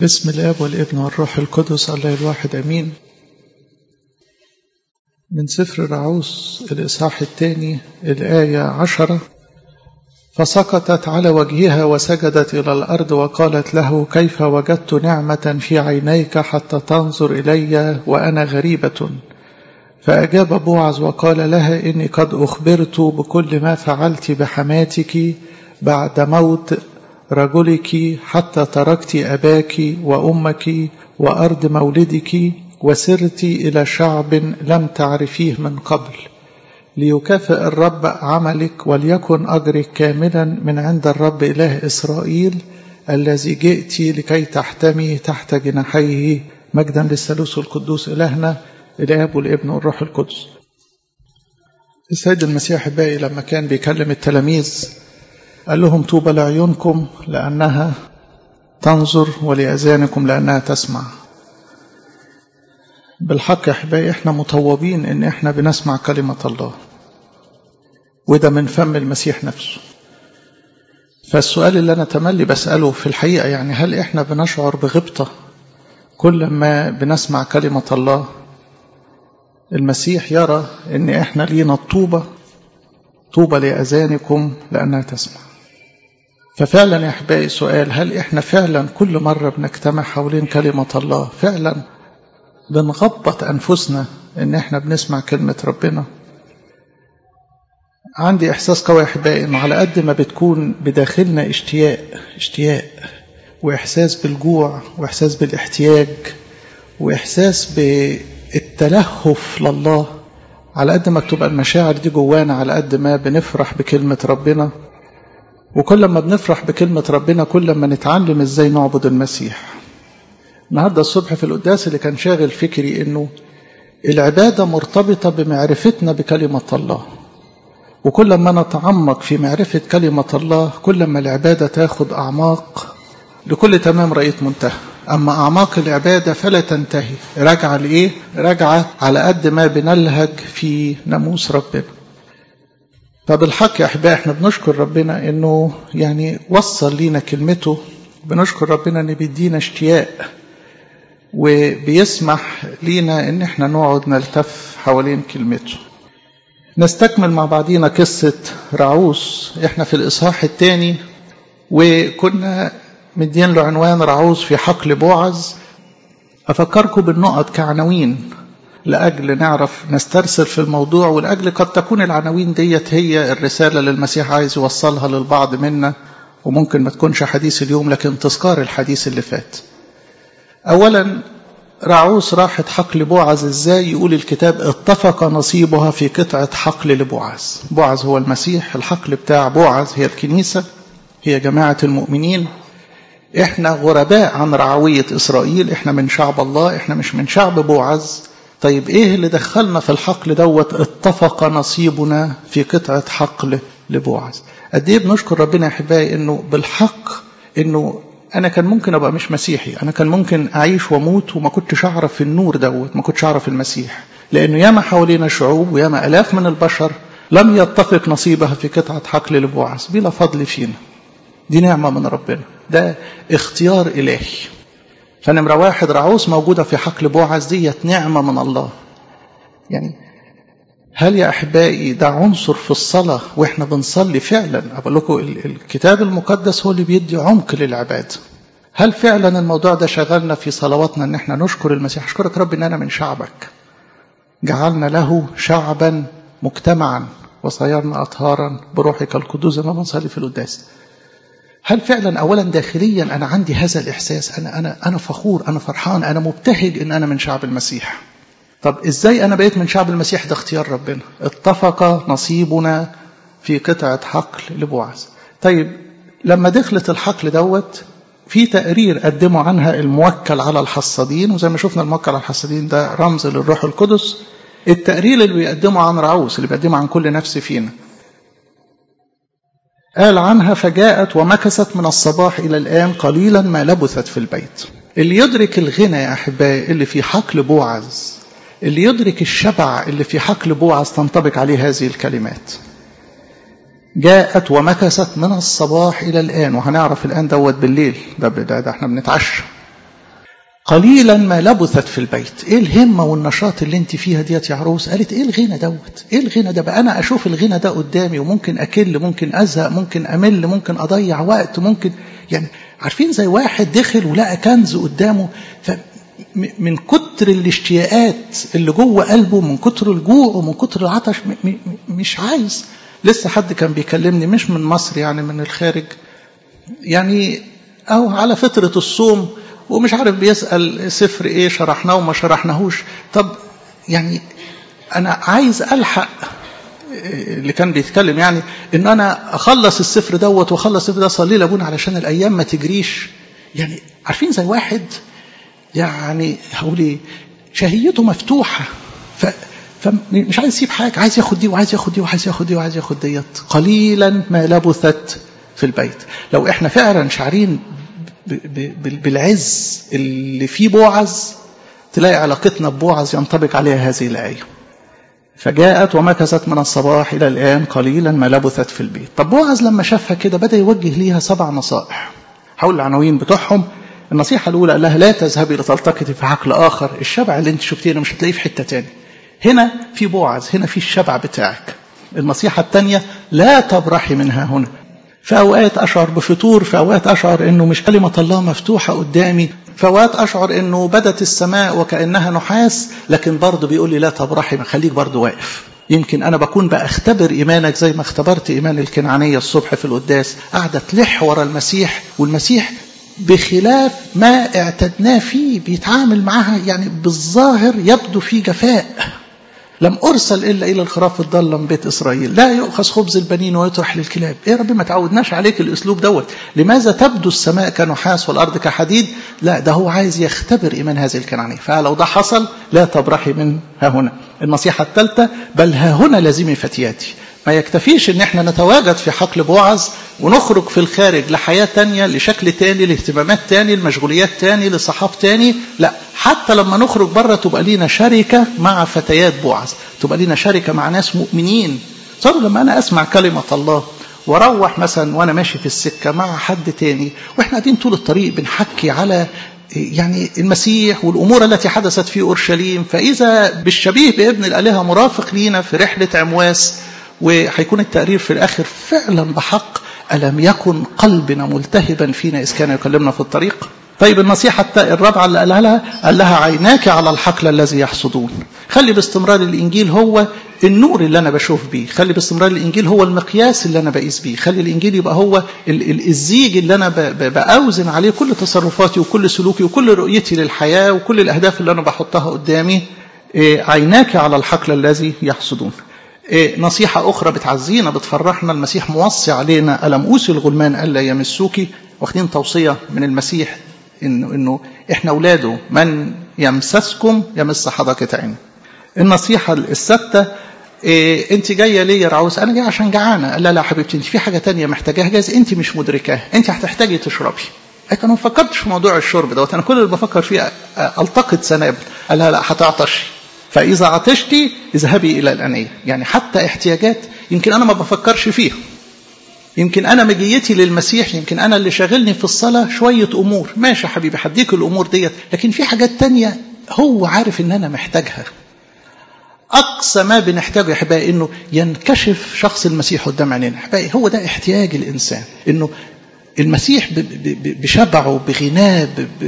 بسم الاب والابن والروح القدس الله الواحد امين من سفر رعوس الاصحاح الثاني الايه عشره فسقطت على وجهها وسجدت الى الارض وقالت له كيف وجدت نعمه في عينيك حتى تنظر الي وانا غريبه فاجاب بوعز وقال لها اني قد اخبرت بكل ما فعلت بحماتك بعد موت رجلك حتى تركت أباك وأمك وأرض مولدك وسرت إلى شعب لم تعرفيه من قبل ليكافئ الرب عملك وليكن أجرك كاملا من عند الرب إله إسرائيل الذي جئت لكي تحتمي تحت جناحيه مجدا للثالوث القدوس إلهنا الآب والابن والروح القدس السيد المسيح الباقي لما كان بيكلم التلاميذ قال لهم طوبى لعيونكم لأنها تنظر ولأذانكم لأنها تسمع بالحق يا أحبائي إحنا مطوبين إن إحنا بنسمع كلمة الله وده من فم المسيح نفسه فالسؤال اللي أنا تملي بسأله في الحقيقة يعني هل إحنا بنشعر بغبطة كل ما بنسمع كلمة الله المسيح يرى إن إحنا لينا الطوبة طوبى لأذانكم لأنها تسمع ففعلا يا أحبائي سؤال هل إحنا فعلا كل مرة بنجتمع حوالين كلمة الله فعلا بنغبط أنفسنا إن إحنا بنسمع كلمة ربنا عندي إحساس قوي يا أحبائي إنه على قد ما بتكون بداخلنا اشتياق اشتياق وإحساس بالجوع وإحساس بالاحتياج وإحساس بالتلهف لله على قد ما بتبقى المشاعر دي جوانا على قد ما بنفرح بكلمة ربنا وكل ما بنفرح بكلمة ربنا كل ما نتعلم ازاي نعبد المسيح النهاردة الصبح في القداس اللي كان شاغل فكري انه العبادة مرتبطة بمعرفتنا بكلمة الله وكل ما نتعمق في معرفة كلمة الله كل ما العبادة تاخد أعماق لكل تمام رأيت منتهى أما أعماق العبادة فلا تنتهي راجعة لإيه؟ راجعة على قد ما بنلهج في ناموس ربنا فبالحق يا أحبائي احنا بنشكر ربنا إنه يعني وصل لينا كلمته بنشكر ربنا إن بيدينا اشتياق وبيسمح لينا إن احنا نقعد نلتف حوالين كلمته نستكمل مع بعضينا قصة رعوس احنا في الإصحاح الثاني وكنا مدين له عنوان رعوز في حقل بوعز أفكركم بالنقط كعناوين لأجل نعرف نسترسل في الموضوع ولأجل قد تكون العناوين ديت هي الرسالة اللي المسيح عايز يوصلها للبعض منا وممكن ما تكونش حديث اليوم لكن تذكار الحديث اللي فات أولا رعوس راحت حقل بوعز ازاي يقول الكتاب اتفق نصيبها في قطعة حقل لبوعز بوعز هو المسيح الحقل بتاع بوعز هي الكنيسة هي جماعة المؤمنين احنا غرباء عن رعوية اسرائيل احنا من شعب الله احنا مش من شعب بوعز طيب ايه اللي دخلنا في الحقل دوت اتفق نصيبنا في قطعة حقل لبوعز قد ايه بنشكر ربنا يا احبائي انه بالحق انه انا كان ممكن ابقى مش مسيحي انا كان ممكن اعيش واموت وما كنتش اعرف النور دوت ما كنتش اعرف المسيح لانه ياما حوالينا شعوب وياما الاف من البشر لم يتفق نصيبها في قطعة حقل لبوعز بلا فضل فينا دي نعمة من ربنا ده اختيار إلهي فنمرة واحد رعوس موجودة في حقل بوعز ديت نعمة من الله يعني هل يا أحبائي ده عنصر في الصلاة وإحنا بنصلي فعلا أقول لكم الكتاب المقدس هو اللي بيدي عمق للعبادة هل فعلا الموضوع ده شغلنا في صلواتنا ان احنا نشكر المسيح اشكرك رب ان انا من شعبك جعلنا له شعبا مجتمعا وصيرنا اطهارا بروحك القدوس زي ما بنصلي في القداس هل فعلا اولا داخليا انا عندي هذا الاحساس انا انا انا فخور انا فرحان انا مبتهج ان انا من شعب المسيح طب ازاي انا بقيت من شعب المسيح ده اختيار ربنا اتفق نصيبنا في قطعه حقل لبوعز طيب لما دخلت الحقل دوت في تقرير قدموا عنها الموكل على الحصادين وزي ما شفنا الموكل على الحصادين ده رمز للروح القدس التقرير اللي بيقدمه عن رعوس اللي بيقدمه عن كل نفس فينا قال عنها فجاءت ومكثت من الصباح إلى الآن قليلا ما لبثت في البيت اللي يدرك الغنى يا أحبائي اللي في حقل بوعز اللي يدرك الشبع اللي في حقل بوعز تنطبق عليه هذه الكلمات جاءت ومكثت من الصباح إلى الآن وهنعرف الآن دوت بالليل ده, ده, ده احنا بنتعشى قليلا ما لبثت في البيت ايه الهمة والنشاط اللي انت فيها ديت يا عروس قالت ايه الغنى دوت ايه الغنى ده بقى انا اشوف الغنى ده قدامي وممكن اكل ممكن ازهق ممكن امل ممكن اضيع وقت ممكن يعني عارفين زي واحد دخل ولقى كنز قدامه ف من كتر الاشتياقات اللي جوه قلبه من كتر الجوع ومن كتر العطش مش عايز لسه حد كان بيكلمني مش من مصر يعني من الخارج يعني او على فترة الصوم ومش عارف بيسأل سفر ايه شرحناه وما شرحناهوش طب يعني انا عايز الحق اللي كان بيتكلم يعني ان انا اخلص السفر دوت واخلص السفر ده صلي لابونا علشان الايام ما تجريش يعني عارفين زي واحد يعني هقول ايه شهيته مفتوحه ف فمش عايز يسيب حاجه عايز ياخد دي وعايز ياخد دي وعايز ياخد دي وعايز ياخد ديت قليلا ما لبثت في البيت لو احنا فعلا شعرين بالعز اللي فيه بوعز تلاقي علاقتنا ببوعز ينطبق عليها هذه الآية فجاءت ومكثت من الصباح إلى الآن قليلا ما لبثت في البيت طب بوعز لما شافها كده بدأ يوجه ليها سبع نصائح حول العناوين بتوعهم النصيحة الأولى قال لها لا تذهبي لتلتقطي في حقل آخر الشبع اللي انت شفتيه مش هتلاقيه في حتة تاني هنا في بوعز هنا في الشبع بتاعك النصيحة الثانية لا تبرحي منها هنا في أوقات أشعر بفتور في أوقات أشعر أنه مش كلمة الله مفتوحة قدامي في أوقات أشعر أنه بدت السماء وكأنها نحاس لكن برضه بيقول لي لا تبرحي خليك برضه واقف يمكن أنا بكون بأختبر إيمانك زي ما اختبرت إيمان الكنعانية الصبح في القداس قاعدة تلح ورا المسيح والمسيح بخلاف ما اعتدناه فيه بيتعامل معها يعني بالظاهر يبدو في جفاء لم أرسل إلا إلى الخراف الضالة من بيت إسرائيل لا يؤخذ خبز البنين ويطرح للكلاب إيه ربي ما تعودناش عليك الأسلوب دوت لماذا تبدو السماء كنحاس والأرض كحديد لا ده هو عايز يختبر إيمان هذه الكنعانية فلو ده حصل لا تبرحي من ها هنا النصيحة الثالثة بل ها هنا لازمي فتياتي ما يكتفيش ان احنا نتواجد في حقل بوعز ونخرج في الخارج لحياة تانية لشكل تاني لاهتمامات تاني لمشغوليات تاني لصحاف تاني لا حتى لما نخرج بره تبقى لينا شركة مع فتيات بوعز تبقى لينا شركة مع ناس مؤمنين صاروا لما انا اسمع كلمة الله واروح مثلا وانا ماشي في السكة مع حد تاني واحنا قاعدين طول الطريق بنحكي على يعني المسيح والأمور التي حدثت في أورشليم فإذا بالشبيه بابن الآلهة مرافق لينا في رحلة عمواس وهيكون التقرير في الآخر فعلا بحق ألم يكن قلبنا ملتهبا فينا إذ كان يكلمنا في الطريق طيب النصيحة الرابعة اللي قالها لها قال لها عيناك على الحقل الذي يحصدون خلي باستمرار الإنجيل هو النور اللي أنا بشوف بيه خلي باستمرار الإنجيل هو المقياس اللي أنا بقيس بيه خلي الإنجيل يبقى هو الزيج اللي أنا بأوزن عليه كل تصرفاتي وكل سلوكي وكل رؤيتي للحياة وكل الأهداف اللي أنا بحطها قدامي عيناك على الحقل الذي يحصدون نصيحة أخرى بتعزينا بتفرحنا المسيح موصي علينا ألم أوصي الغلمان ألا يمسوكي واخدين توصية من المسيح إنه, إنه إحنا أولاده من يمسسكم يمس حدقة عين النصيحة الستة إيه انت جايه ليه يا رعوس انا جاي عشان جعانه لا لا حبيبتي انت في حاجه تانية محتاجاها جايز انت مش مدركاها انت هتحتاجي تشربي انا ما فكرتش في موضوع الشرب دوت انا كل اللي بفكر فيه التقط سنابل قال لا لا هتعطشي فإذا عطشتي اذهبي إلى الأنية يعني حتى احتياجات يمكن أنا ما بفكرش فيها يمكن أنا مجيتي للمسيح يمكن أنا اللي شاغلني في الصلاة شوية أمور ماشي يا حبيبي هديك الأمور ديت لكن في حاجات تانية هو عارف إن أنا محتاجها أقصى ما بنحتاجه يا أحبائي إنه ينكشف شخص المسيح قدام عينينا أحبائي هو ده احتياج الإنسان إنه المسيح بشبعه بغناه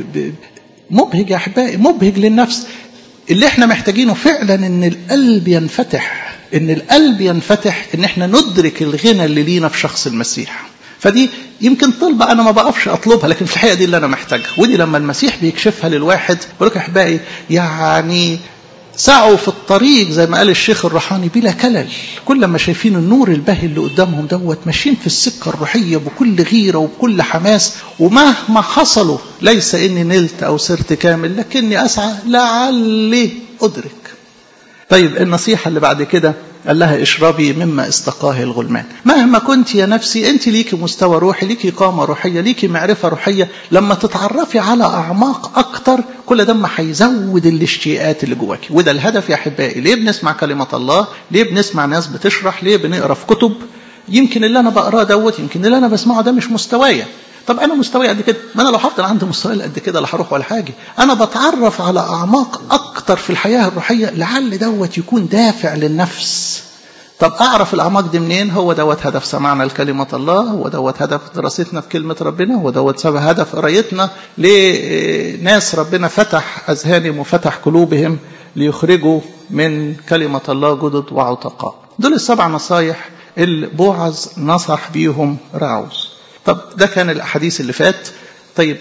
مبهج يا أحبائي مبهج للنفس اللي احنا محتاجينه فعلا ان القلب ينفتح ان القلب ينفتح ان احنا ندرك الغنى اللي لينا في شخص المسيح فدي يمكن طلبة أنا ما بقفش أطلبها لكن في الحقيقة دي اللي أنا محتاجها ودي لما المسيح بيكشفها للواحد بقول لك أحبائي يعني سعوا في الطريق زي ما قال الشيخ الروحاني بلا كلل كل ما شايفين النور الباهي اللي قدامهم دوت ماشيين في السكة الروحية بكل غيرة وبكل حماس ومهما حصلوا ليس إني نلت أو صرت كامل لكني أسعى لعلي أدرك طيب النصيحة اللي بعد كده قال لها اشربي مما استقاه الغلمان مهما كنت يا نفسي انت ليكي مستوى روحي ليكي قامة روحية ليكي معرفة روحية لما تتعرفي على أعماق أكتر كل ده ما هيزود الاشتياقات اللي جواكي وده الهدف يا أحبائي ليه بنسمع كلمة الله ليه بنسمع ناس بتشرح ليه بنقرا في كتب يمكن اللي أنا بقراه دوت يمكن اللي أنا بسمعه ده مش مستوايا طب انا مستواي قد كده ما انا لو هفضل عندي مستواي قد كده لا هروح ولا حاجه انا بتعرف على اعماق اكتر في الحياه الروحيه لعل دوت يكون دافع للنفس طب اعرف الاعماق دي منين هو دوت هدف سمعنا لكلمه الله هو دوت هدف دراستنا في كلمه ربنا هو دوت سبب هدف قرايتنا لناس ربنا فتح اذهانهم وفتح قلوبهم ليخرجوا من كلمه الله جدد وعتقاء دول السبع نصايح اللي بوعز نصح بيهم راعوز طب ده كان الاحاديث اللي فات طيب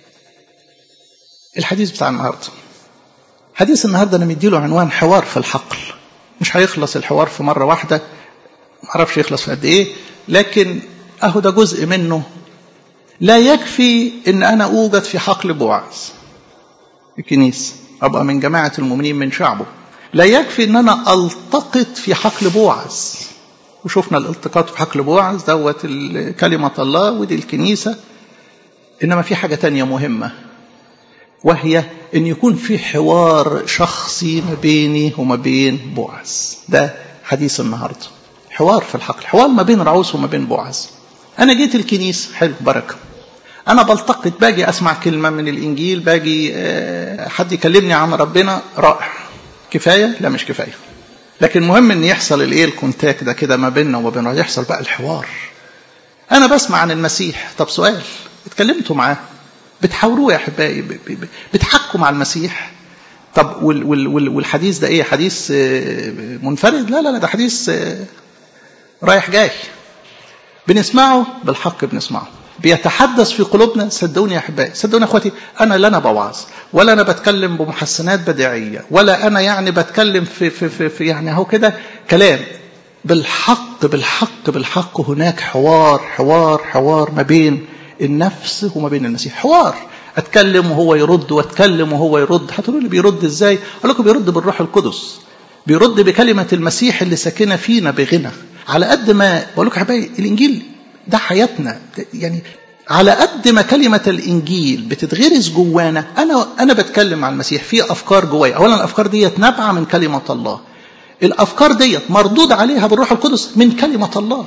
الحديث بتاع النهارده حديث النهارده انا مديله عنوان حوار في الحقل مش هيخلص الحوار في مره واحده معرفش يخلص في قد ايه لكن اهو ده جزء منه لا يكفي ان انا اوجد في حقل بوعز الكنيسه ابقى من جماعه المؤمنين من شعبه لا يكفي ان انا التقط في حقل بوعز وشفنا الالتقاط في حقل بوعز دوت كلمة الله ودي الكنيسة إنما في حاجة تانية مهمة وهي إن يكون في حوار شخصي ما بيني وما بين بوعز ده حديث النهاردة حوار في الحقل حوار ما بين رعوس وما بين بوعز أنا جيت الكنيسة حلو بركة أنا بلتقط باجي أسمع كلمة من الإنجيل باجي حد يكلمني عن ربنا رائع كفاية لا مش كفاية لكن مهم ان يحصل الايه الكونتاكت ده كده ما بيننا وما بينه يحصل بقى الحوار انا بسمع عن المسيح طب سؤال اتكلمتوا معاه بتحاوروه يا احبائي بتحكوا مع المسيح طب وال وال وال والحديث ده ايه حديث منفرد لا لا لا ده حديث رايح جاي بنسمعه بالحق بنسمعه بيتحدث في قلوبنا صدقوني يا احبائي صدقوني يا اخواتي انا لا انا بوعظ ولا انا بتكلم بمحسنات بديعيه ولا انا يعني بتكلم في في في, في يعني اهو كده كلام بالحق بالحق بالحق هناك حوار حوار حوار ما بين النفس وما بين المسيح حوار اتكلم وهو يرد واتكلم وهو يرد هتقولوا لي بيرد ازاي اقول لكم بيرد بالروح القدس بيرد بكلمه المسيح اللي ساكنه فينا بغنى على قد ما بقول لكم يا حبايبي الانجيل ده حياتنا يعني على قد ما كلمة الإنجيل بتتغرس جوانا أنا أنا بتكلم عن المسيح في أفكار جوايا أولا الأفكار ديت نابعة من كلمة الله الأفكار ديت مردود عليها بالروح القدس من كلمة الله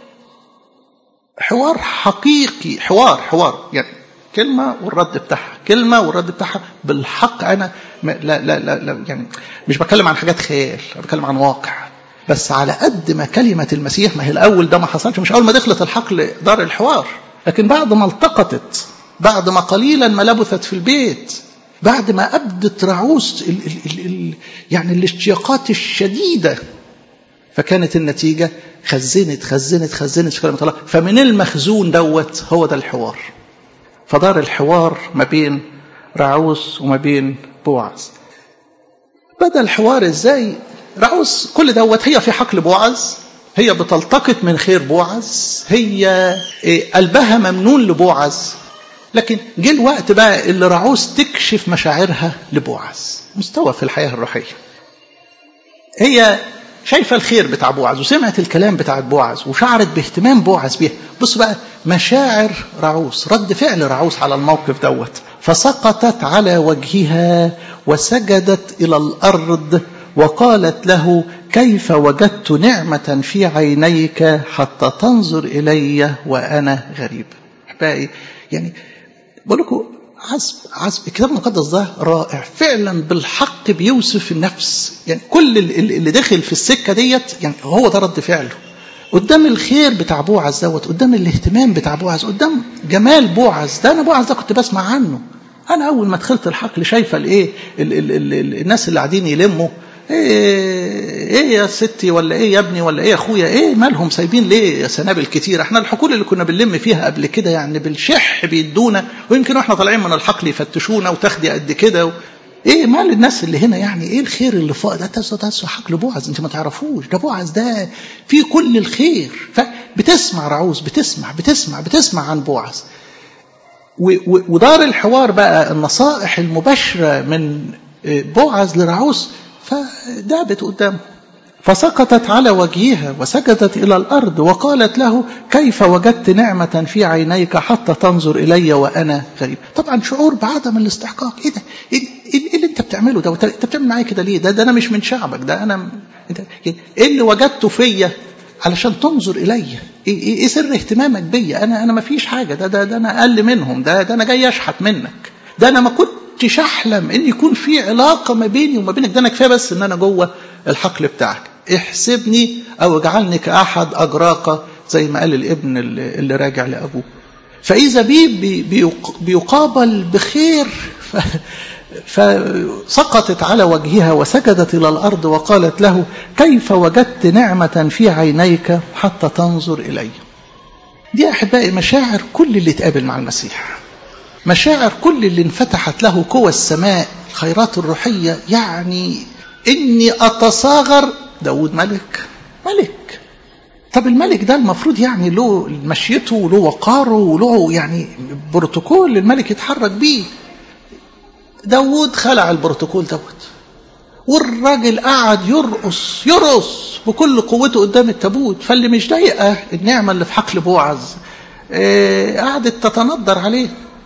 حوار حقيقي حوار حوار يعني كلمة والرد بتاعها كلمة والرد بتاعها بالحق أنا لا لا لا, لا يعني مش بتكلم عن حاجات خيال أنا بتكلم عن واقع بس على قد ما كلمة المسيح ما هي الأول ده ما حصلش مش أول ما دخلت الحقل دار الحوار لكن بعد ما التقطت بعد ما قليلا ما لبثت في البيت بعد ما أبدت رعوس ال ال ال ال يعني الاشتياقات الشديدة فكانت النتيجة خزنت خزنت خزنت في كلمة الله فمن المخزون دوت هو ده الحوار فدار الحوار ما بين رعوس وما بين بوعز بدأ الحوار ازاي رعوس كل دوت هي في حقل بوعز هي بتلتقط من خير بوعز هي قلبها ممنون لبوعز لكن جه الوقت بقى اللي رعوس تكشف مشاعرها لبوعز مستوى في الحياة الروحية هي شايفة الخير بتاع بوعز وسمعت الكلام بتاع بوعز وشعرت باهتمام بوعز بيها بص بقى مشاعر رعوس رد فعل رعوس على الموقف دوت فسقطت على وجهها وسجدت إلى الأرض وقالت له كيف وجدت نعمة في عينيك حتى تنظر إلي وأنا غريب أحبائي يعني بقول لكم عزب عزب الكتاب المقدس ده رائع فعلا بالحق بيوصف النفس يعني كل اللي داخل في السكة ديت يعني هو ده رد فعله قدام الخير بتاع بوعز دوت قدام الاهتمام بتاع بوعز قدام جمال بوعز ده انا بوعز ده كنت بسمع عنه انا اول ما دخلت الحقل شايفه الايه الناس اللي قاعدين يلموا ايه ايه يا ستي ولا ايه يا ابني ولا ايه يا اخويا ايه مالهم سايبين ليه سنابل كتير احنا الحقول اللي كنا بنلم فيها قبل كده يعني بالشح بيدونا ويمكن واحنا طالعين من الحقل يفتشونا وتاخدي قد كده و... ايه مال الناس اللي هنا يعني ايه الخير اللي فوق ده ده ده حقل بوعز انت ما تعرفوش ده بوعز ده فيه كل الخير فبتسمع رعوز بتسمع بتسمع بتسمع عن بوعز ودار الحوار بقى النصائح المباشره من بوعز لرعوز فدابت قدامه فسقطت على وجهها وسجدت إلى الأرض وقالت له كيف وجدت نعمة في عينيك حتى تنظر إلي وأنا غريب طبعا شعور بعدم الاستحقاق إيه ده إيه, إيه اللي أنت بتعمله ده أنت بتعمل معايا كده ليه ده, ده أنا مش من شعبك ده أنا إيه اللي وجدته فيا علشان تنظر الي ايه, إيه, إيه سر اهتمامك بيا انا انا ما فيش حاجه ده, ده ده انا اقل منهم ده ده انا جاي اشحت منك ده انا ما كنتش احلم ان يكون في علاقه ما بيني وما بينك ده انا كفايه بس ان انا جوه الحقل بتاعك احسبني او اجعلني كاحد اجراك زي ما قال الابن اللي, اللي راجع لابوه فاذا بي بيقابل بخير ف فسقطت على وجهها وسجدت إلى الأرض وقالت له كيف وجدت نعمة في عينيك حتى تنظر إلي دي أحبائي مشاعر كل اللي تقابل مع المسيح مشاعر كل اللي انفتحت له قوى السماء الخيرات الروحية يعني إني أتصاغر داود ملك ملك طب الملك ده المفروض يعني له مشيته وله وقاره وله يعني بروتوكول الملك يتحرك بيه داود خلع البروتوكول دوت والراجل قعد يرقص يرقص بكل قوته قدام التابوت فاللي مش ضايقه النعمه اللي في حقل بوعز آه قعدت تتندر عليه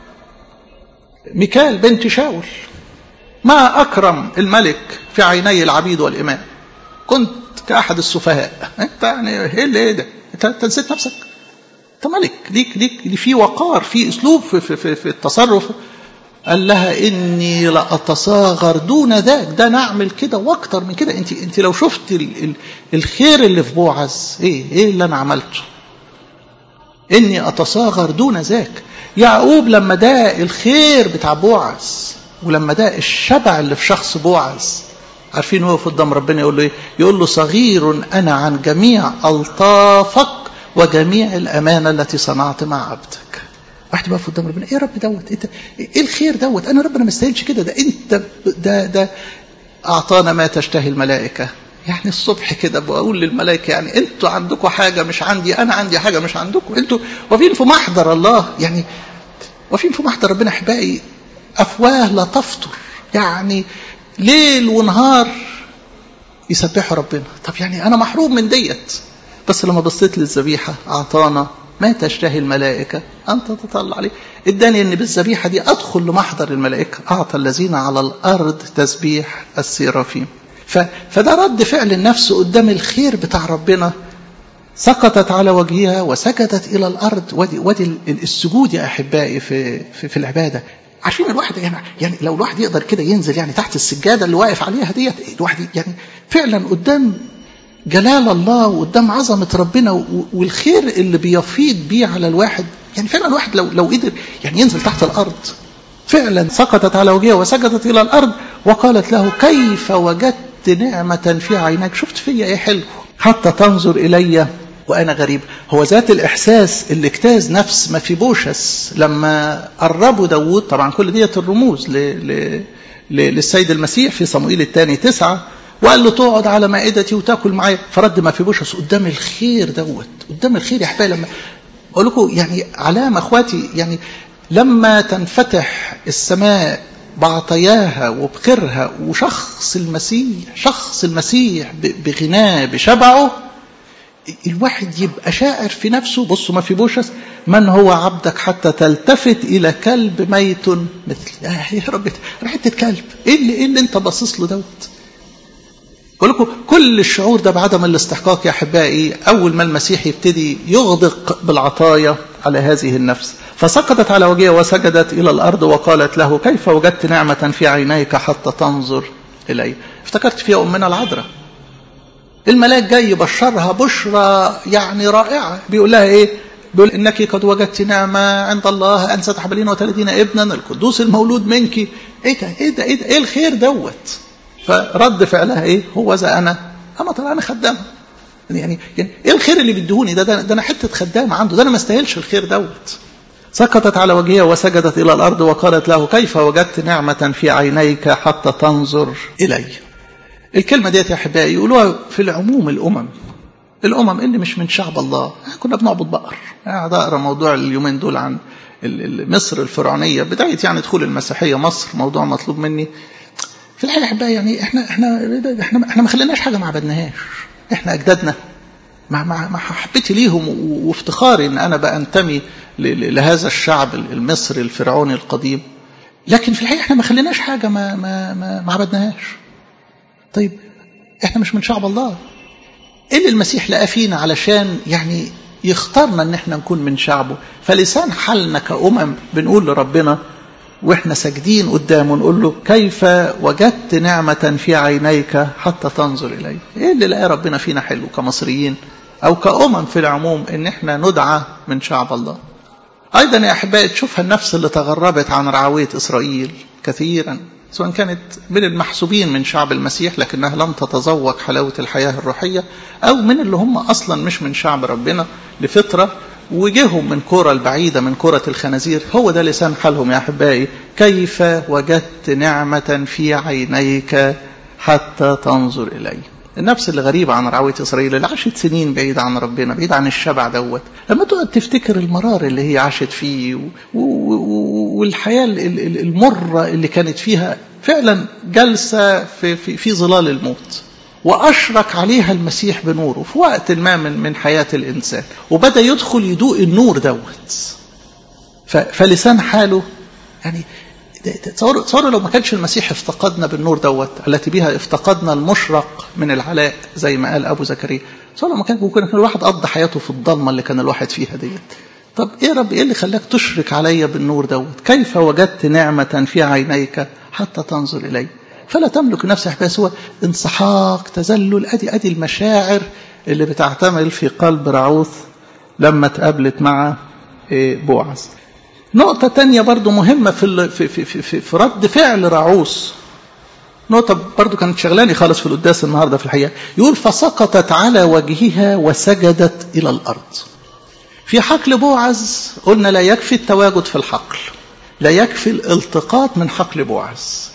ميكال بنت شاول ما اكرم الملك في عيني العبيد والامام كنت كاحد السفهاء انت يعني ايه اللي ايه ده انت نسيت نفسك انت ملك ليك ليك في وقار في اسلوب في, في, في, في التصرف قال لها اني لأتصاغر دون ذاك ده نعمل كده واكتر من كده انت انت لو شفت ال ال الخير اللي في بوعز ايه ايه اللي انا عملته اني اتصاغر دون ذاك يعقوب لما ده الخير بتاع بوعز ولما ده الشبع اللي في شخص بوعز عارفين وقف قدام ربنا يقول له ايه يقول له صغير انا عن جميع الطافك وجميع الامانه التي صنعت مع عبدك واحد بقى قدام ربنا ايه يا رب دوت انت ايه الخير دوت انا ربنا ما استاهلش كده ده انت ده ده اعطانا ما تشتهي الملائكه يعني الصبح كده بقول للملائكه يعني انتوا عندكم حاجه مش عندي انا عندي حاجه مش عندكم انتوا واقفين في محضر الله يعني واقفين في محضر ربنا احبائي افواه لا تفطر يعني ليل ونهار يسبحوا ربنا طب يعني انا محروم من ديت بس لما بصيت للذبيحه اعطانا ما تشتهي الملائكة أنت تطلع عليه اداني أن بالذبيحة دي أدخل لمحضر الملائكة أعطى الذين على الأرض تسبيح السيرافيم ف... فده رد فعل النفس قدام الخير بتاع ربنا سقطت على وجهها وسجدت إلى الأرض ودي, ودي السجود يا أحبائي في, في, في العبادة عارفين الواحد يعني, يعني لو الواحد يقدر كده ينزل يعني تحت السجادة اللي واقف عليها ديت الواحد يعني فعلا قدام جلال الله وقدام عظمة ربنا والخير اللي بيفيض بيه على الواحد يعني فعلا الواحد لو لو قدر يعني ينزل تحت الأرض فعلا سقطت على وجهها وسجدت إلى الأرض وقالت له كيف وجدت نعمة في عينك شفت فيا إيه حلو حتى تنظر إلي وأنا غريب هو ذات الإحساس اللي اجتاز نفس ما في بوشس لما قربوا داوود طبعا كل ديت الرموز ل... ل... ل... للسيد المسيح في صموئيل الثاني تسعة وقال له تقعد على مائدتي وتاكل معايا فرد ما في بوشس قدام الخير دوت قدام الخير يا احبائي لما اقول لكم يعني علامه اخواتي يعني لما تنفتح السماء بعطاياها وبخيرها وشخص المسيح شخص المسيح بغناه بشبعه الواحد يبقى شاعر في نفسه بصوا ما في بوشس من هو عبدك حتى تلتفت الى كلب ميت مثل يا رب انا حته كلب ايه اللي ايه اللي انت باصص له دوت بقول لكم كل الشعور ده بعدم الاستحقاق يا احبائي اول ما المسيح يبتدي يغدق بالعطايا على هذه النفس فسقطت على وجهها وسجدت الى الارض وقالت له كيف وجدت نعمه في عينيك حتى تنظر الي افتكرت فيها امنا العذراء الملاك جاي يبشرها بشرى يعني رائعه بيقول لها ايه بيقول انك قد وجدت نعمه عند الله ان ستحبلين وتلدين ابنا القدوس المولود منك ايه ده ايه ده ايه ده ايه الخير دوت فرد فعلها ايه هو ذا انا انا طلع انا خدام يعني, يعني ايه الخير اللي بيديهوني ده, ده ده انا حته خدام عنده ده انا ما استاهلش الخير دوت سقطت على وجهها وسجدت الى الارض وقالت له كيف وجدت نعمه في عينيك حتى تنظر الي الكلمه ديت يا احبائي يقولوها في العموم الامم الامم اللي مش من شعب الله كنا بنعبد بقر قاعد اقرا موضوع اليومين دول عن مصر الفرعونيه بدايه يعني دخول المسيحيه مصر موضوع مطلوب مني في الحقيقه احبائي يعني احنا احنا احنا احنا ما خليناش حاجه ما عبدناهاش احنا اجدادنا مع مع مع محبتي ليهم وافتخاري ان انا بانتمي لهذا الشعب المصري الفرعوني القديم لكن في الحقيقه احنا ما خليناش حاجه ما ما ما, ما عبدناهاش طيب احنا مش من شعب الله ايه اللي المسيح لقى فينا علشان يعني يختارنا ان احنا نكون من شعبه فلسان حالنا كأمم بنقول لربنا واحنا ساجدين قدامه نقول له كيف وجدت نعمة في عينيك حتى تنظر إلي ايه اللي لقى ربنا فينا حلو كمصريين او كأمم في العموم ان احنا ندعى من شعب الله ايضا يا احبائي تشوفها النفس اللي تغربت عن رعوية اسرائيل كثيرا سواء كانت من المحسوبين من شعب المسيح لكنها لم تتذوق حلاوة الحياة الروحية أو من اللي هم أصلا مش من شعب ربنا لفترة وجيهم من كرة البعيدة من كرة الخنازير هو ده لسان حالهم يا أحبائي كيف وجدت نعمة في عينيك حتى تنظر إلي النفس اللي غريبة عن رعوية إسرائيل اللي عاشت سنين بعيد عن ربنا بعيد عن الشبع دوت لما تقعد تفتكر المرار اللي هي عاشت فيه و... و... والحياة المرة اللي كانت فيها فعلا جلسة في, في, في ظلال الموت وأشرك عليها المسيح بنوره في وقت ما من, من حياة الإنسان وبدأ يدخل يدوق النور دوت ف... فلسان حاله يعني تصوروا تصوروا لو ما كانش المسيح افتقدنا بالنور دوت التي بها افتقدنا المشرق من العلاء زي ما قال ابو زكريا تصوروا لو ما كان ممكن الواحد قضى حياته في الضلمه اللي كان الواحد فيها ديت طب ايه رب ايه اللي خلاك تشرك عليا بالنور دوت كيف وجدت نعمه في عينيك حتى تنظر الي فلا تملك نفسك بس هو انسحاق تذلل ادي ادي المشاعر اللي بتعتمل في قلب رعوث لما اتقابلت مع بوعز نقطة تانية برضو مهمة في, في, في, في, في رد فعل رعوس نقطة برضو كانت شغلاني خالص في القداس النهاردة في الحقيقة يقول فسقطت على وجهها وسجدت إلى الأرض في حقل بوعز قلنا لا يكفي التواجد في الحقل لا يكفي الالتقاط من حقل بوعز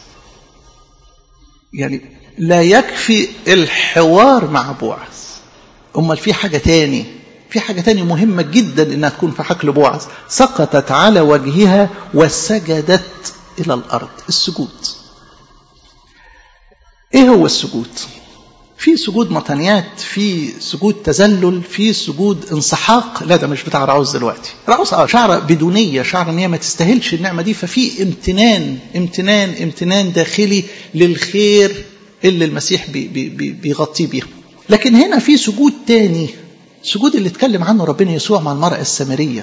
يعني لا يكفي الحوار مع بوعز أمال في حاجة تاني في حاجة تانية مهمة جدا إنها تكون في حقل بوعز سقطت على وجهها وسجدت إلى الأرض السجود إيه هو السجود في سجود مطنيات في سجود تذلل في سجود انسحاق لا ده مش بتاع رعوز دلوقتي رعوز اه شعر بدونية شعر ان هي ما تستاهلش النعمة دي ففي امتنان امتنان امتنان داخلي للخير اللي المسيح بي بي بي بيغطيه بيه لكن هنا في سجود تاني السجود اللي اتكلم عنه ربنا يسوع مع المرأة السامرية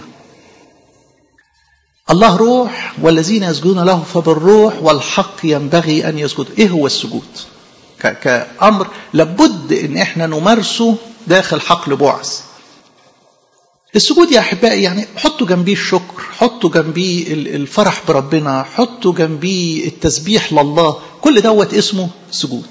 الله روح والذين يسجدون له فبالروح والحق ينبغي أن يسجدوا إيه هو السجود كأمر لابد إن إحنا نمارسه داخل حقل بعث السجود يا أحبائي يعني حطوا جنبيه الشكر حطوا جنبيه الفرح بربنا حطوا جنبيه التسبيح لله كل دوت اسمه سجود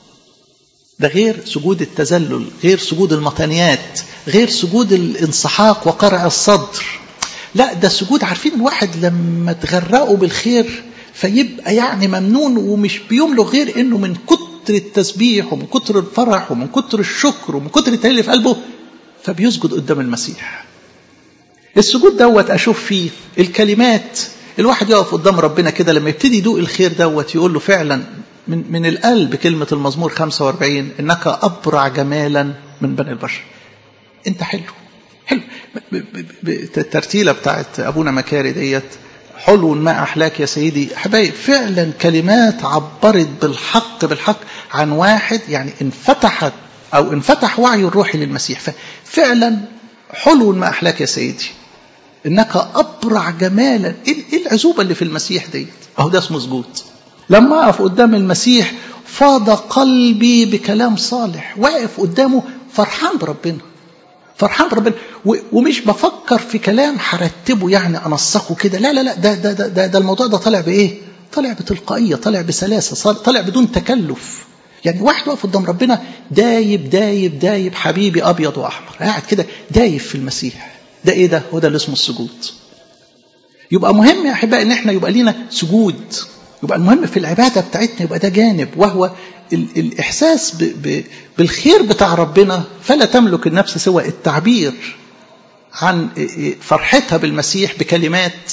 ده غير سجود التذلل غير سجود المطانيات غير سجود الانسحاق وقرع الصدر لا ده سجود عارفين الواحد لما تغرقه بالخير فيبقى يعني ممنون ومش بيملغ غير انه من كتر التسبيح ومن كتر الفرح ومن كتر الشكر ومن كتر التهليل في قلبه فبيسجد قدام المسيح السجود دوت اشوف فيه الكلمات الواحد يقف قدام ربنا كده لما يبتدي يدوق الخير دوت يقول له فعلا من من القلب كلمة المزمور 45 إنك أبرع جمالا من بني البشر. أنت حلو. حلو. الترتيلة بتاعت أبونا مكاري ديت حلو ما أحلاك يا سيدي حبايب فعلا كلمات عبرت بالحق بالحق عن واحد يعني انفتحت أو انفتح وعيه الروحي للمسيح ففعلا حلو ما أحلاك يا سيدي إنك أبرع جمالا إيه العزوبة اللي في المسيح ديت أهو ده اسمه سجود لما أقف قدام المسيح فاض قلبي بكلام صالح واقف قدامه فرحان بربنا فرحان بربنا ومش بفكر في كلام هرتبه يعني انسقه كده لا لا لا ده ده ده, ده, ده الموضوع ده طالع بايه؟ طالع بتلقائيه طالع بسلاسه طالع بدون تكلف يعني واحد واقف قدام ربنا دايب دايب دايب حبيبي ابيض واحمر قاعد كده دايب في المسيح ده ايه ده؟ هو ده اللي اسمه السجود يبقى مهم يا احبائي ان احنا يبقى لينا سجود يبقى المهم في العباده بتاعتنا يبقى ده جانب وهو الإحساس ب ب بالخير بتاع ربنا فلا تملك النفس سوى التعبير عن فرحتها بالمسيح بكلمات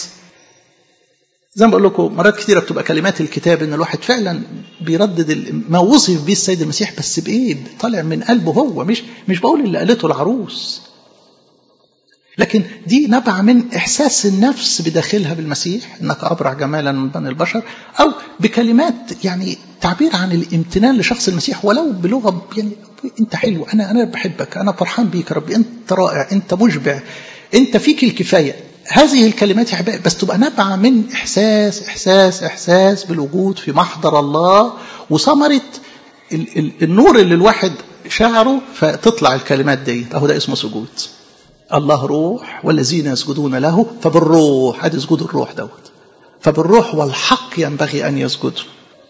زي ما بقول لكم مرات كثيرة بتبقى كلمات الكتاب ان الواحد فعلا بيردد ما وصف بيه السيد المسيح بس بايه طالع من قلبه هو مش مش بقول اللي قالته العروس لكن دي نبع من إحساس النفس بداخلها بالمسيح إنك أبرع جمالا من بني البشر أو بكلمات يعني تعبير عن الامتنان لشخص المسيح ولو بلغة يعني انت حلو انا انا بحبك انا فرحان بيك يا رب انت رائع انت مشبع انت فيك الكفايه هذه الكلمات يا احبائي بس تبقى نابعه من احساس احساس احساس بالوجود في محضر الله وثمره ال- ال- النور اللي الواحد شعره فتطلع الكلمات دي اهو ده اسمه سجود الله روح والذين يسجدون له فبالروح ادي سجود الروح دوت فبالروح والحق ينبغي ان يسجدوا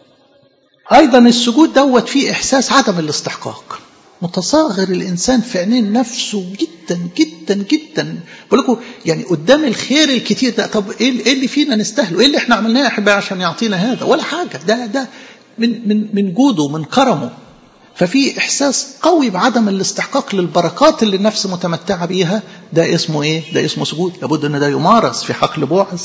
ايضا السجود دوت فيه احساس عدم الاستحقاق متصاغر الانسان في عينين نفسه جدا جدا جدا بقول لكم يعني قدام الخير الكتير ده طب ايه إيه اللي فينا نستاهله؟ ايه اللي احنا عملناه يا احبائي عشان يعطينا هذا؟ ولا حاجه ده ده من من من جوده من كرمه ففي احساس قوي بعدم الاستحقاق للبركات اللي النفس متمتعه بيها ده اسمه ايه؟ ده اسمه سجود لابد ان ده يمارس في حقل بوعز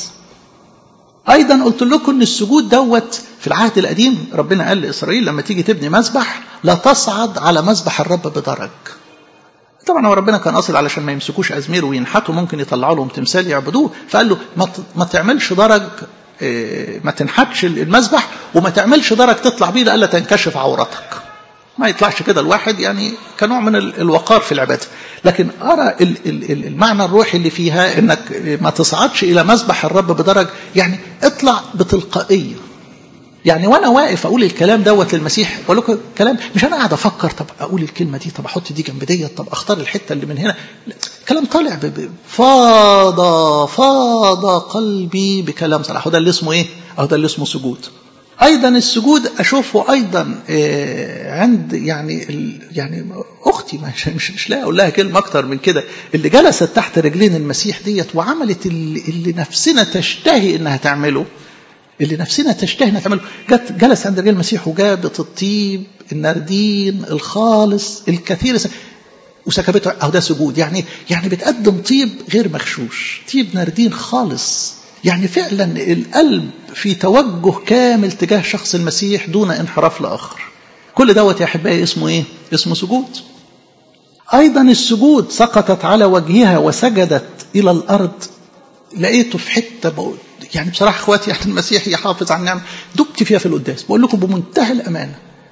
ايضا قلت لكم ان السجود دوت في العهد القديم ربنا قال لاسرائيل لما تيجي تبني مذبح لا تصعد على مذبح الرب بدرج طبعا هو ربنا كان قاصد علشان ما يمسكوش ازمير وينحتوا ممكن يطلعوا لهم تمثال يعبدوه فقال له ما ت- ما تعملش درج إيه، ما تنحتش المذبح وما تعملش درج تطلع بيه لألا تنكشف عورتك ما يطلعش كده الواحد يعني كنوع من ال- الوقار في العبادة لكن أرى ال- ال- ال- المعنى الروحي اللي فيها أنك ما تصعدش إلى مذبح الرب بدرج يعني اطلع بتلقائية يعني وانا واقف اقول الكلام دوت للمسيح بقول لكم كلام مش انا قاعد افكر طب اقول الكلمه دي طب احط دي جنب ديت طب اختار الحته اللي من هنا لا، كلام طالع ب- ب- فاض فاض قلبي بكلام صلاح وده اللي اسمه ايه؟ اهو ده اللي اسمه سجود ايضا السجود اشوفه ايضا آه، عند يعني ال- يعني اختي مش مش, مش لاقي اقول لها كلمه اكتر من كده اللي جلست تحت رجلين المسيح ديت وعملت اللي, اللي نفسنا تشتهي انها تعمله اللي نفسنا تشتهي انها تعمله جت جلس عند رجال المسيح وجابت الطيب النردين الخالص الكثير وسكبته اهو ده سجود يعني يعني بتقدم طيب غير مغشوش طيب نردين خالص يعني فعلا القلب في توجه كامل تجاه شخص المسيح دون انحراف لاخر كل دوت يا احبائي اسمه ايه اسمه سجود ايضا السجود سقطت على وجهها وسجدت الى الارض لقيته في حته بقول يعني بصراحه اخواتي يعني المسيح يحافظ على النعمه دبت فيها في القداس بقول لكم بمنتهى الامانه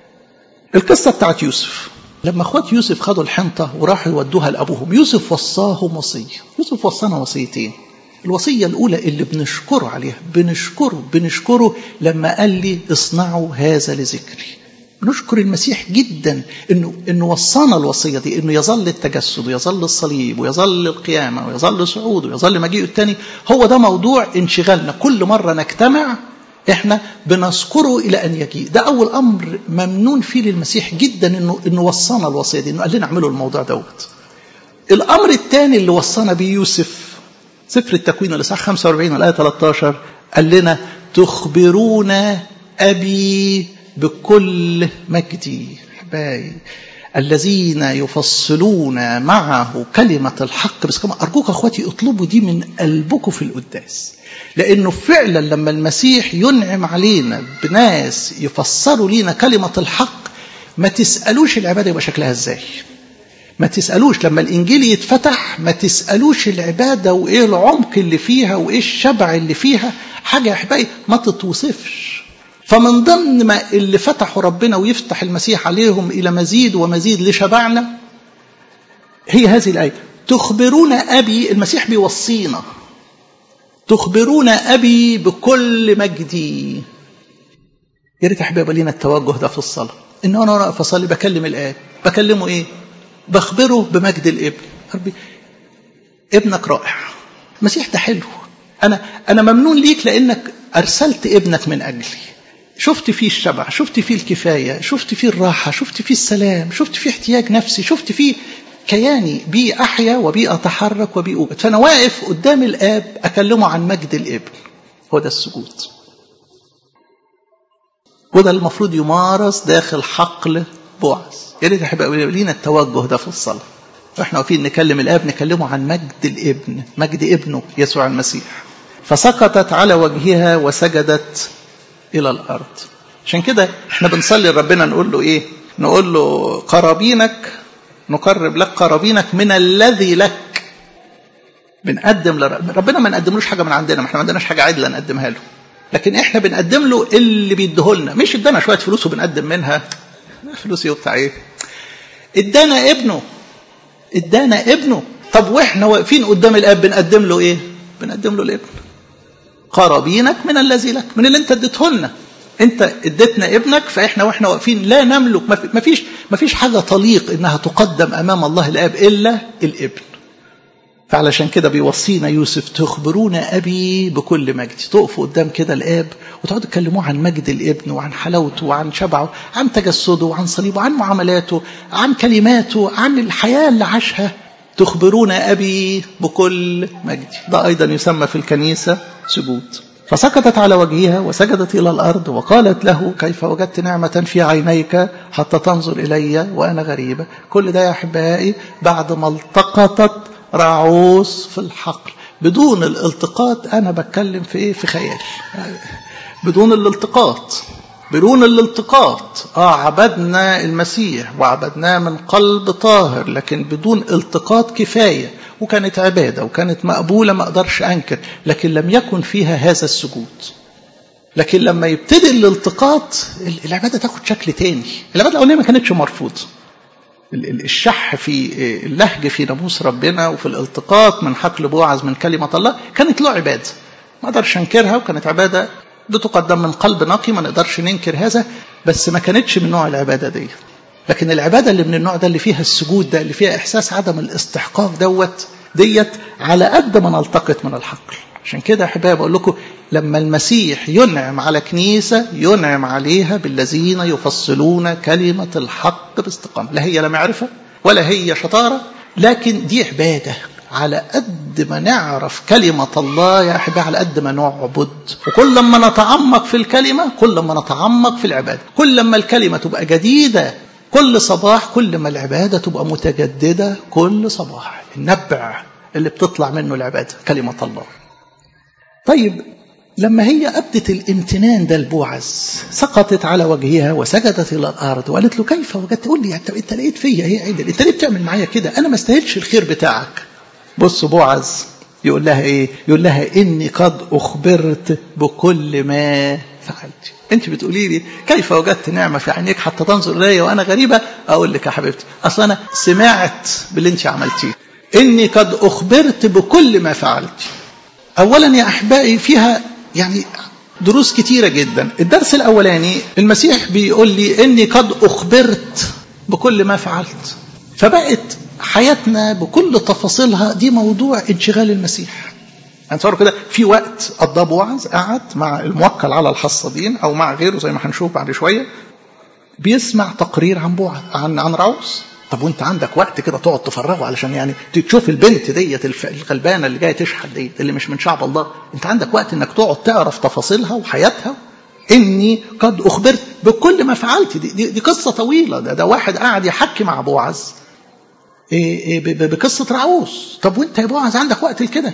القصه بتاعت يوسف لما اخوات يوسف خدوا الحنطه وراحوا يودوها لابوهم يوسف وصاهم وصيه يوسف وصانا وصيتين الوصيه الاولى اللي بنشكره عليها بنشكره بنشكره لما قال لي اصنعوا هذا لذكري نشكر المسيح جدا انه انه وصانا الوصيه دي انه يظل التجسد ويظل الصليب ويظل القيامه ويظل صعوده ويظل مجيئه الثاني هو ده موضوع انشغالنا كل مره نجتمع احنا بنذكره الى ان يجيء ده اول امر ممنون فيه للمسيح جدا انه انه وصانا الوصيه دي انه قال لنا اعملوا الموضوع دوت الامر الثاني اللي وصانا بيه يوسف سفر التكوين الاصحاح 45 والايه 13 قال لنا تخبرون ابي بكل مجدي احبائي الذين يفصلون معه كلمة الحق بس كما أرجوك أخواتي اطلبوا دي من قلبكم في القداس لأنه فعلا لما المسيح ينعم علينا بناس يفسروا لينا كلمة الحق ما تسألوش العبادة يبقى شكلها ازاي ما تسألوش لما الإنجيل يتفتح ما تسألوش العبادة وإيه العمق اللي فيها وإيه الشبع اللي فيها حاجة يا أحبائي ما تتوصفش فمن ضمن ما اللي فتحوا ربنا ويفتح المسيح عليهم إلى مزيد ومزيد لشبعنا هي هذه الآية تخبرون أبي المسيح بيوصينا تخبرون أبي بكل مجدي يا ريت أحبابي لينا التوجه ده في الصلاة إن أنا واقف أصلي بكلم الآب بكلمه إيه؟ بخبره بمجد الابن ربي ابنك رائع المسيح ده حلو أنا أنا ممنون ليك لأنك أرسلت ابنك من أجلي شفت فيه الشبع شفت فيه الكفاية شفت فيه الراحة شفت فيه السلام شفت فيه احتياج نفسي شفت فيه كياني بي أحيا وبي أتحرك وبي أوجد فأنا واقف قدام الآب أكلمه عن مجد الابن هو ده السجود وده المفروض يمارس داخل حقل بوعز يا ريت احب لينا التوجه ده في الصلاة واحنا واقفين نكلم الاب نكلمه عن مجد الابن مجد ابنه يسوع المسيح فسقطت على وجهها وسجدت الى الارض عشان كده احنا بنصلي لربنا نقول له ايه نقول له قرابينك نقرب لك قرابينك من الذي لك بنقدم لرب... ربنا ما نقدملوش حاجه من عندنا ما احنا ما عندناش حاجه عدله نقدمها له لكن احنا بنقدم له اللي بيديه لنا مش ادانا شويه فلوس وبنقدم منها فلوس ايه وبتاع ايه ادانا ابنه ادانا ابنه طب واحنا واقفين قدام الاب بنقدم له ايه بنقدم له الابن قرابينك من الذي لك من اللي انت اديته لنا انت اديتنا ابنك فاحنا واحنا واقفين لا نملك ما فيش ما فيش حاجه تليق انها تقدم امام الله الاب الا الابن فعلشان كده بيوصينا يوسف تخبرون ابي بكل مجد تقفوا قدام كده الاب وتقعدوا تكلموه عن مجد الابن وعن حلاوته وعن شبعه عن تجسده وعن صليبه عن معاملاته عن كلماته عن الحياه اللي عاشها تخبرون ابي بكل مجد ده ايضا يسمى في الكنيسه سجود فسكتت على وجهها وسجدت إلى الأرض وقالت له كيف وجدت نعمة في عينيك حتى تنظر إلي وأنا غريبة كل ده يا أحبائي بعد ما التقطت رعوس في الحقل بدون الالتقاط أنا بتكلم في إيه في خيال بدون الالتقاط بدون الالتقاط اه عبدنا المسيح وعبدناه من قلب طاهر لكن بدون التقاط كفايه وكانت عباده وكانت مقبوله ما اقدرش انكر لكن لم يكن فيها هذا السجود لكن لما يبتدي الالتقاط العباده تاخد شكل تاني العباده الاولانيه ما كانتش مرفوضه الشح في اللهج في ناموس ربنا وفي الالتقاط من حقل بوعز من كلمه الله كانت له عباده ما اقدرش انكرها وكانت عباده بتقدم من قلب نقي ما نقدرش ننكر هذا بس ما كانتش من نوع العباده دي لكن العباده اللي من النوع ده اللي فيها السجود ده اللي فيها احساس عدم الاستحقاق دوت ديت على قد ما نلتقط من الحقل عشان كده يا احبائي بقول لكم لما المسيح ينعم على كنيسه ينعم عليها بالذين يفصلون كلمه الحق باستقامه لا هي لا معرفه ولا هي شطاره لكن دي عباده على قد ما نعرف كلمة الله يا أحبائي على قد ما نعبد وكل ما نتعمق في الكلمة كل ما نتعمق في العبادة كل ما الكلمة تبقى جديدة كل صباح كل ما العبادة تبقى متجددة كل صباح النبع اللي بتطلع منه العبادة كلمة الله طيب لما هي أبدت الامتنان ده البوعز سقطت على وجهها وسجدت إلى الأرض وقالت له كيف وجدت تقول لي أنت, أنت لقيت فيا هي عدل أنت ليه بتعمل معايا كده أنا ما استاهلش الخير بتاعك بص بوعز يقول لها ايه يقول لها اني قد اخبرت بكل ما فعلت انت بتقولي لي كيف وجدت نعمه في عينيك حتى تنظر الي وانا غريبه اقول لك يا حبيبتي اصل انا سمعت باللي انت عملتيه اني قد اخبرت بكل ما فعلت اولا يا احبائي فيها يعني دروس كتيره جدا الدرس الاولاني المسيح بيقول لي اني قد اخبرت بكل ما فعلت فبقت حياتنا بكل تفاصيلها دي موضوع انشغال المسيح هنتصور كده في وقت قضاه بوعز قعد مع الموكل على الحصادين او مع غيره زي ما هنشوف بعد شويه بيسمع تقرير عن بوعز عن عن راوس طب وانت عندك وقت كده تقعد تفرغه علشان يعني تشوف البنت ديت الغلبانه اللي جايه تشحت ديت اللي مش من شعب الله انت عندك وقت انك تقعد تعرف تفاصيلها وحياتها اني قد اخبرت بكل ما فعلت دي, دي, دي قصه طويله ده, ده واحد قاعد يحكي مع بوعز إيه إيه بقصه رعوس طب وانت يا بوعز عندك وقت لكده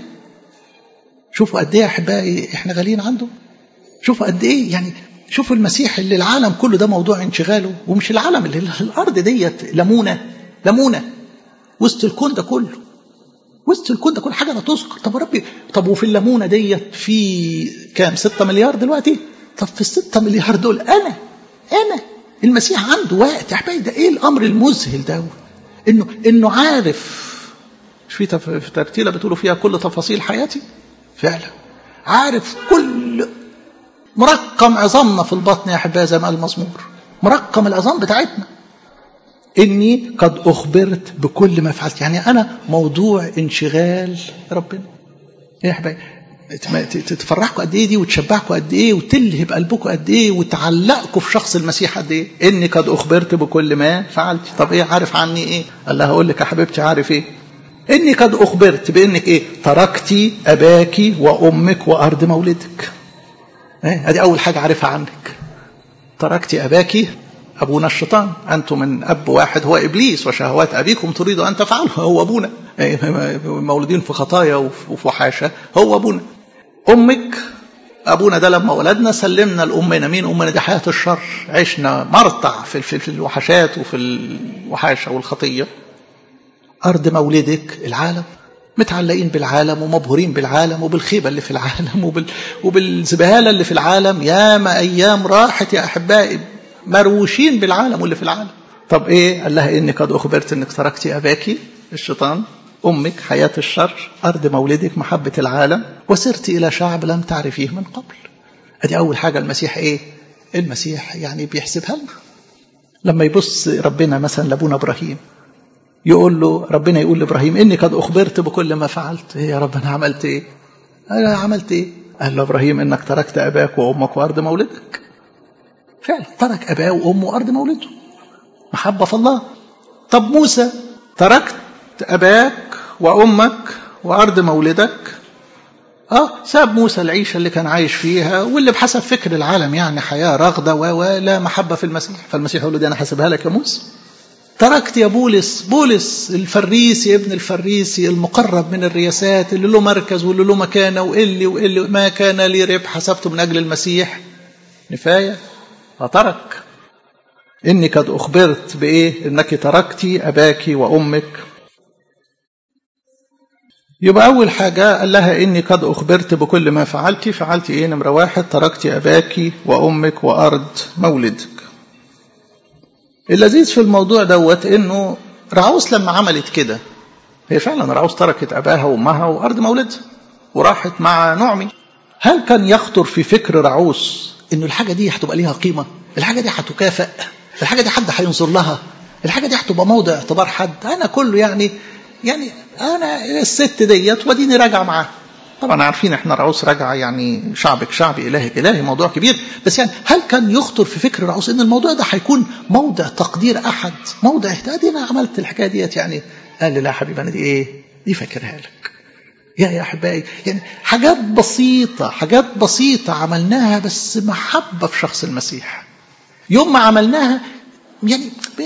شوفوا قد ايه يا احبائي احنا غاليين عنده شوفوا قد ايه يعني شوفوا المسيح اللي العالم كله ده موضوع انشغاله ومش العالم اللي الارض ديت لمونه لمونه وسط الكون ده كله وسط الكون ده كل حاجه لا تذكر طب يا ربي طب وفي الليمونه ديت في كام 6 مليار دلوقتي طب في ال 6 مليار دول انا انا المسيح عنده وقت يا حبايبي ده ايه الامر المذهل ده انه انه عارف مش في في ترتيله بتقولوا فيها كل تفاصيل حياتي فعلا عارف كل مرقم عظامنا في البطن يا احبائي زي ما قال المزمور مرقم العظام بتاعتنا اني قد اخبرت بكل ما فعلت يعني انا موضوع انشغال ربنا يا احبائي تفرحكم قد ايه دي وتشبعكم قد ايه وتلهب قلبكم قد ايه وتعلقكم في شخص المسيح قد ايه اني قد اخبرت بكل ما فعلت طب ايه عارف عني ايه الله هقول لك يا حبيبتي عارف ايه اني قد اخبرت بانك ايه تركتي اباك وامك وارض مولدك ايه ادي اول حاجه عارفها عنك تركتي اباك ابونا الشيطان انتم من اب واحد هو ابليس وشهوات ابيكم تريدوا ان تفعلوا هو ابونا مولودين في خطايا وفي وحاشه هو ابونا امك ابونا ده لما ولدنا سلمنا لامنا مين امنا دي حياه الشر عشنا مرتع في, في, في الوحشات وفي الوحاشه والخطيه ارض مولدك العالم متعلقين بالعالم ومبهورين بالعالم وبالخيبة اللي في العالم وبال... وبالزبالة اللي في العالم ياما أيام راحت يا أحبائي مروشين بالعالم واللي في العالم طب ايه قال لها اني قد اخبرت انك تركت اباك الشيطان امك حياه الشر ارض مولدك محبه العالم وسرت الى شعب لم تعرفيه من قبل ادي اول حاجه المسيح ايه المسيح يعني بيحسبها لنا لما يبص ربنا مثلا لابونا ابراهيم يقول له ربنا يقول لابراهيم اني قد اخبرت بكل ما فعلت إيه يا رب انا عملت ايه انا عملت ايه قال له ابراهيم انك تركت اباك وامك وارض مولدك فعلا ترك اباه وامه وارض مولده محبه في الله طب موسى تركت اباك وامك وارض مولدك اه ساب موسى العيشه اللي كان عايش فيها واللي بحسب فكر العالم يعني حياه رغده ولا محبه في المسيح فالمسيح يقول له دي انا حاسبها لك يا موسى تركت يا بولس بولس الفريسي ابن الفريسي المقرب من الرياسات اللي له مركز واللي له مكانه واللي واللي ما كان لي ربح حسبته من اجل المسيح نفايه فترك اني قد اخبرت بايه انك تركتي اباك وامك يبقى أول حاجة قال لها إني قد أخبرت بكل ما فعلت فعلت إيه نمرة واحد تركت أباك وأمك وأرض مولدك اللذيذ في الموضوع دوت إنه رعوس لما عملت كده هي فعلا رعوس تركت أباها وأمها وأرض مولدها وراحت مع نعمي هل كان يخطر في فكر رعوس إنه الحاجة دي هتبقى ليها قيمة الحاجة دي هتكافئ الحاجة دي حد هينظر لها الحاجة دي هتبقى موضع اعتبار حد أنا كله يعني يعني انا الست ديت وديني راجع معاها طبعا عارفين احنا رعوس راجعه يعني شعبك شعبي الهك الهي موضوع كبير بس يعني هل كان يخطر في فكر رعوس ان الموضوع ده هيكون موضع تقدير احد موضع اهتداد انا عملت الحكايه ديت يعني قال لي لا يا حبيبي انا دي ايه دي فاكرها لك يا يا احبائي يعني حاجات بسيطه حاجات بسيطه عملناها بس محبه في شخص المسيح يوم ما عملناها يعني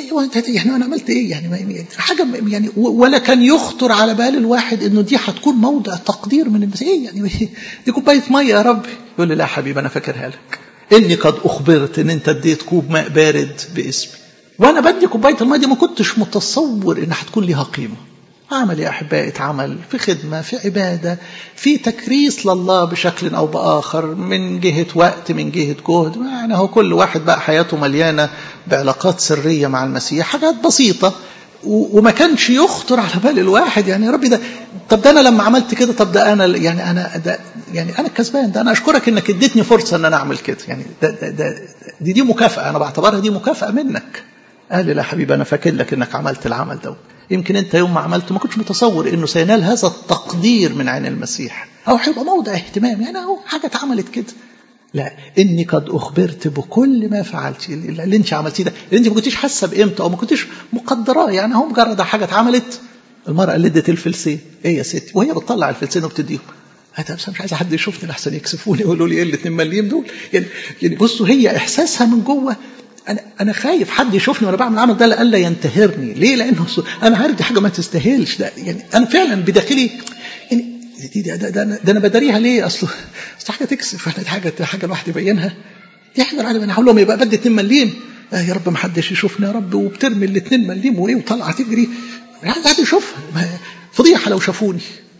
يعني انا عملت ايه يعني حاجه يعني ولا كان يخطر على بال الواحد انه دي هتكون موضع تقدير من المسيح ايه يعني دي كوبايه ميه يا رب يقول لي لا حبيبي انا فاكرها لك اني قد اخبرت ان انت اديت كوب ماء بارد باسمي وانا بدي كوبايه الميه دي ما كنتش متصور انها هتكون ليها قيمه عمل يا احبائي اتعمل في خدمه في عباده في تكريس لله بشكل او باخر من جهه وقت من جهه جهد يعني هو كل واحد بقى حياته مليانه بعلاقات سريه مع المسيح حاجات بسيطه وما كانش يخطر على بال الواحد يعني يا ربي ده طب ده انا لما عملت كده طب ده انا يعني انا ده يعني انا الكسبان ده انا اشكرك انك اديتني فرصه ان انا اعمل كده يعني ده ده ده دي دي مكافاه انا بعتبرها دي مكافاه منك قال لي لا حبيبي انا فاكر لك انك عملت العمل ده يمكن انت يوم ما عملته ما كنتش متصور انه سينال هذا التقدير من عين المسيح او هيبقى موضع اهتمام يعني اهو حاجه اتعملت كده لا اني قد اخبرت بكل ما فعلت اللي انت عملتيه ده اللي انت ما كنتيش حاسه بقيمته او ما كنتيش مقدراه يعني هو مجرد حاجه اتعملت المراه اللي ادت الفلسين ايه يا ستي وهي بتطلع الفلسين وبتديهم هذا بس مش عايز حد يشوفني لحسن يكسفوني يقولوا لي ايه ال 2 مليم دول يعني يعني بصوا هي احساسها من جوه انا انا خايف حد يشوفني وانا بعمل العمل ده لألا ينتهرني ليه لانه انا عارف دي حاجه ما تستاهلش ده يعني انا فعلا بداخلي يعني دي ده, ده, ده, ده انا بداريها ليه اصله اصل حاجه تكسف انا دي حاجه حاجه الواحد يبينها دي حاجه الواحد انا هقول لهم يبقى بدي 2 مليم آه يا رب ما حدش يشوفني يا رب وبترمي ال 2 مليم وايه وطالعه تجري عايز حد يشوفها فضيحه لو شافوني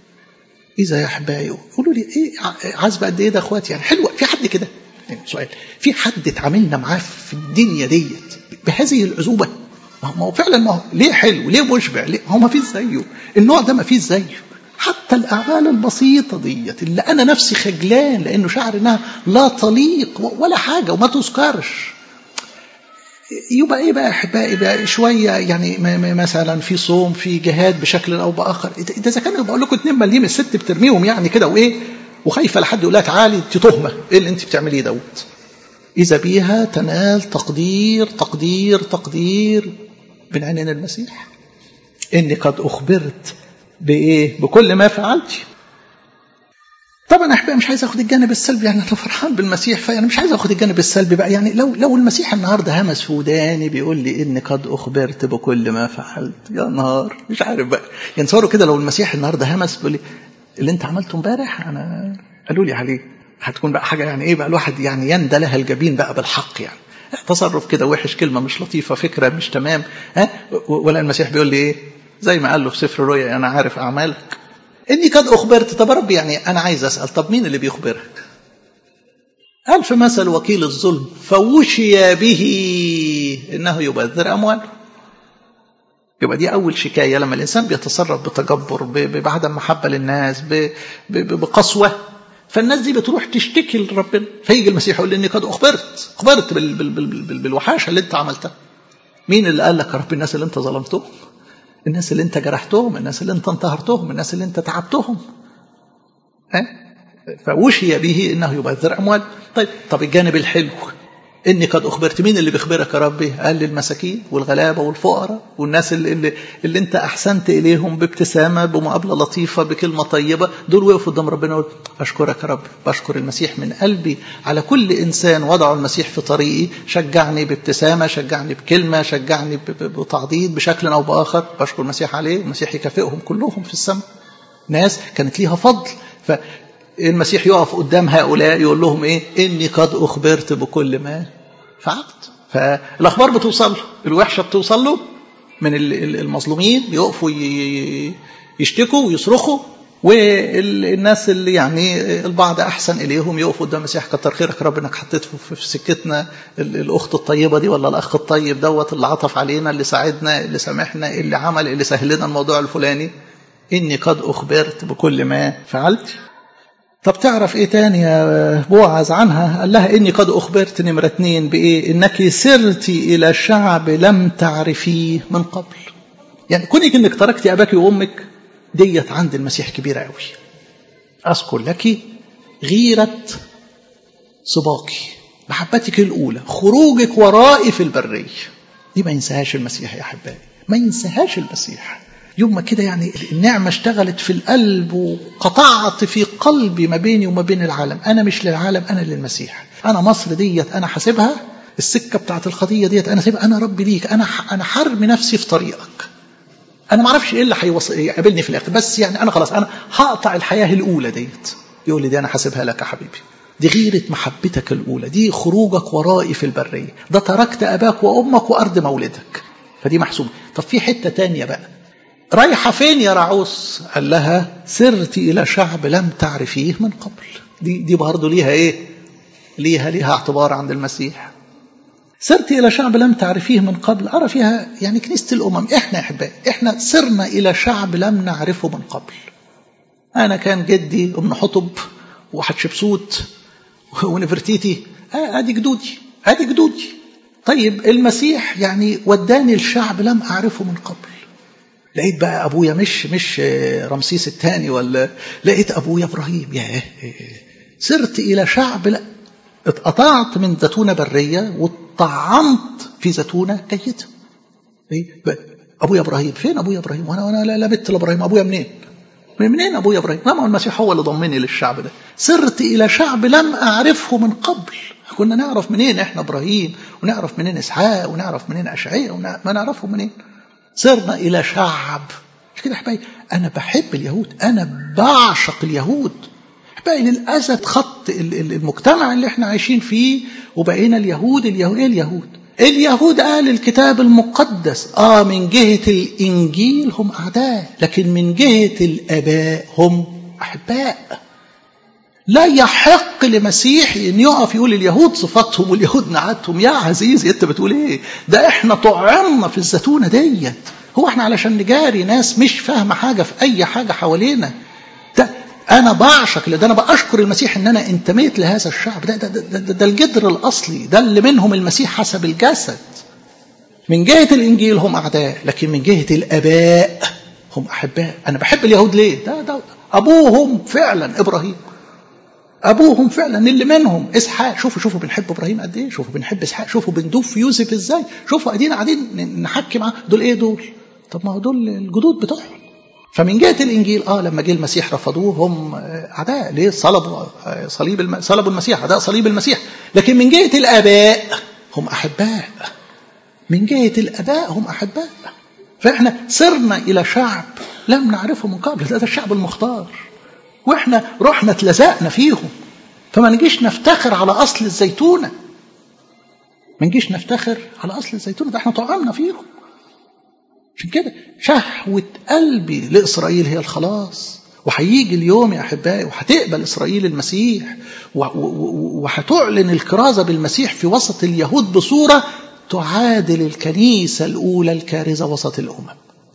اذا يا احبائي قولوا لي ايه عزبه قد ايه ده اخواتي يعني حلوه في حد كده يعني سؤال في حد اتعاملنا معاه في الدنيا ديت بهذه العزوبه ما هو فعلا ما هو ليه حلو ليه مشبع ليه هو ما فيش زيه النوع ده ما فيش زيه حتى الاعمال البسيطه ديت اللي انا نفسي خجلان لانه شعر انها لا تليق ولا حاجه وما تذكرش يبقى ايه بقى احبائي بقى شويه يعني مثلا في صوم في جهاد بشكل او باخر ده اذا كان بقول لكم 2 مليم الست بترميهم يعني كده وايه وخايفه لحد يقول لها تعالي انت تهمه ايه اللي انت بتعمليه دوت اذا بيها تنال تقدير تقدير تقدير من عينين المسيح اني قد اخبرت بايه بكل ما فعلت طبعا احبائي مش عايز اخد الجانب السلبي يعني انا فرحان بالمسيح فانا مش عايز اخد الجانب السلبي بقى يعني لو لو المسيح النهارده همس في وداني بيقول لي اني قد اخبرت بكل ما فعلت يا نهار مش عارف بقى يعني تصوروا كده لو المسيح النهارده همس بيقول لي اللي انت عملته امبارح انا قالوا لي عليه هتكون بقى حاجه يعني ايه بقى الواحد يعني يندى لها الجبين بقى بالحق يعني تصرف كده وحش كلمه مش لطيفه فكره مش تمام ها ولا المسيح بيقول لي ايه زي ما قال له في سفر الرؤيا انا عارف اعمالك اني قد اخبرت طب ربي يعني انا عايز اسال طب مين اللي بيخبرك ألف مثل وكيل الظلم فوشي به إنه يبذر أموال يبقى دي أول شكاية لما الإنسان بيتصرف بتجبر بعدم محبة للناس بقسوة فالناس دي بتروح تشتكي لربنا فيجي المسيح يقول لي إني قد أخبرت أخبرت بال بال بال بالوحاشة اللي أنت عملتها مين اللي قال لك يا رب الناس اللي أنت ظلمتهم الناس اللي أنت جرحتهم الناس اللي أنت انتهرتهم الناس اللي أنت تعبتهم ها فوشي به انه يبذر اموال طيب طب الجانب الحلو اني قد اخبرت مين اللي بيخبرك يا ربي قال للمساكين والغلابه والفقراء والناس اللي, اللي, اللي انت احسنت اليهم بابتسامه بمقابله لطيفه بكلمه طيبه دول وقفوا قدام ربنا وقالوا اشكرك يا رب بشكر المسيح من قلبي على كل انسان وضعوا المسيح في طريقي شجعني بابتسامه شجعني بكلمه شجعني بتعضيد بشكل او باخر بشكر المسيح عليه المسيح يكافئهم كلهم في السماء ناس كانت ليها فضل ف المسيح يقف قدام هؤلاء يقول لهم ايه اني قد اخبرت بكل ما فعلت فالاخبار بتوصل له الوحشه بتوصل له من المظلومين يقفوا يشتكوا ويصرخوا والناس اللي يعني البعض احسن اليهم يقفوا قدام المسيح كتر خيرك رب انك حطيت في سكتنا الاخت الطيبه دي ولا الاخ الطيب دوت اللي عطف علينا اللي ساعدنا اللي سامحنا اللي عمل اللي سهل لنا الموضوع الفلاني اني قد اخبرت بكل ما فعلت طب تعرف ايه تاني يا بوعز عنها قال لها اني قد اخبرت نمرة اتنين بايه انك سرت الى شعب لم تعرفيه من قبل يعني كونك انك تركت اباك وامك ديت عند المسيح كبيرة قوي اذكر لك غيرة سباقي محبتك الاولى خروجك ورائي في البرية دي ما ينساهاش المسيح يا احبائي ما ينساهاش المسيح يوم ما كده يعني النعمة اشتغلت في القلب وقطعت في قلبي ما بيني وما بين العالم أنا مش للعالم أنا للمسيح أنا مصر ديت أنا حاسبها السكة بتاعت الخطية ديت أنا سيبها أنا ربي ليك أنا أنا حرمي نفسي في طريقك أنا ما أعرفش إيه اللي هيقابلني في الآخر بس يعني أنا خلاص أنا هقطع الحياة الأولى ديت يقول لي دي أنا حاسبها لك يا حبيبي دي غيرة محبتك الأولى دي خروجك ورائي في البرية ده تركت أباك وأمك وأرض مولدك فدي محسوبة طب في حتة تانية بقى رايحة فين يا رعوس قال لها سرت إلى شعب لم تعرفيه من قبل دي, دي برضه ليها إيه ليها ليها اعتبار عند المسيح سرت إلى شعب لم تعرفيه من قبل أرى فيها يعني كنيسة الأمم إحنا يا أحبائي إحنا سرنا إلى شعب لم نعرفه من قبل أنا كان جدي ابن حطب وحتشبسوت ونفرتيتي أدي جدودي أدي جدودي طيب المسيح يعني وداني الشعب لم أعرفه من قبل لقيت بقى ابويا مش مش رمسيس الثاني ولا لقيت ابويا ابراهيم ياه سرت الى شعب لا اتقطعت من زيتونه بريه واتطعمت في زيتونه جيده ابويا ابراهيم فين ابويا ابراهيم وانا وانا لا, لا بت لابراهيم ابويا منين منين ابويا ابراهيم ما المسيح هو اللي ضمني للشعب ده سرت الى شعب لم اعرفه من قبل كنا نعرف منين احنا ابراهيم ونعرف منين اسحاق ونعرف منين اشعياء ما نعرفه منين صرنا إلى شعب مش كده حبايبي أنا بحب اليهود أنا بعشق اليهود حبايبي للأسف خط المجتمع اللي احنا عايشين فيه وبقينا اليهود اليهود إيه اليهود اليهود قال الكتاب المقدس آه من جهة الإنجيل هم أعداء لكن من جهة الآباء هم أحباء لا يحق لمسيحي ان يقف يقول اليهود صفاتهم واليهود نعتهم يا عزيزي انت بتقول ايه ده احنا طعمنا في الزتونه ديت هو احنا علشان نجاري ناس مش فاهمه حاجه في اي حاجه حوالينا ده انا بعشق ده انا باشكر المسيح ان انا انتميت لهذا الشعب ده ده, ده, ده, ده الجدر الاصلي ده اللي منهم المسيح حسب الجسد من جهه الانجيل هم اعداء لكن من جهه الاباء هم احباء انا بحب اليهود ليه ده, ده ابوهم فعلا ابراهيم ابوهم فعلا اللي منهم اسحاق شوفوا شوفوا بنحب ابراهيم قد ايه شوفوا بنحب اسحاق شوفوا بندوب في يوسف ازاي شوفوا قاعدين قاعدين نحكي معاه دول ايه دول طب ما هو دول الجدود بتوعهم فمن جهه الانجيل اه لما جه المسيح رفضوه هم اعداء ليه صلبوا صليب الم... صلبوا المسيح اعداء صليب المسيح لكن من جهه الاباء هم احباء من جهه الاباء هم احباء فاحنا صرنا الى شعب لم نعرفه من قبل ده الشعب المختار واحنا رحنا اتلزقنا فيهم فما نجيش نفتخر على اصل الزيتونه ما نجيش نفتخر على اصل الزيتونه ده احنا طعمنا فيهم عشان كده شهوة قلبي لإسرائيل هي الخلاص وهيجي اليوم يا أحبائي وهتقبل إسرائيل المسيح وهتعلن الكرازة بالمسيح في وسط اليهود بصورة تعادل الكنيسة الأولى الكارزة وسط الأمم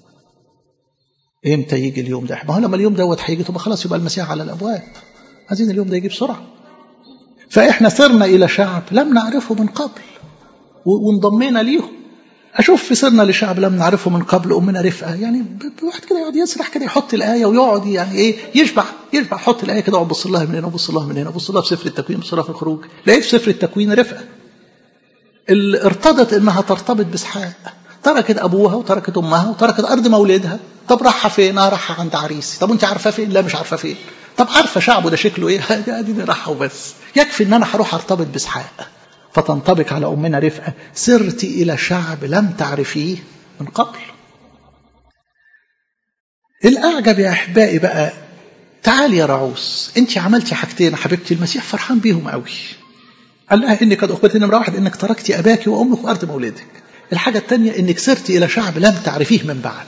امتى يجي اليوم ده ما هو لما اليوم دوت هيجي تبقى خلاص يبقى المسيح على الابواب عايزين اليوم ده يجي بسرعه فاحنا صرنا الى شعب لم نعرفه من قبل وانضمينا ليهم اشوف في صرنا لشعب لم نعرفه من قبل امنا رفقه يعني واحد كده يقعد يسرح كده يحط الايه ويقعد يعني ايه يشبع يشبع يحط الايه كده ويبص لها من هنا وبص لها من هنا وبص لها في سفر التكوين وبص لها في الخروج لقيت في سفر التكوين رفقه اللي ارتضت انها ترتبط باسحاق تركت ابوها وتركت امها وتركت ارض مولدها طب راحه فين؟ اه راحه عند عريسي طب وانت عارفه فين؟ لا مش عارفه فين طب عارفه شعبه ده شكله ايه؟ اديني راحه وبس يكفي ان انا هروح ارتبط باسحاق فتنطبق على امنا رفقه سرت الى شعب لم تعرفيه من قبل الاعجب يا احبائي بقى تعالي يا رعوس انت عملتي حاجتين حبيبتي المسيح فرحان بيهم قوي قال لها انك قد اخبرت نمره واحد انك تركتي اباك وامك وارض مولدك الحاجة الثانية انك سرتي الى شعب لم تعرفيه من بعد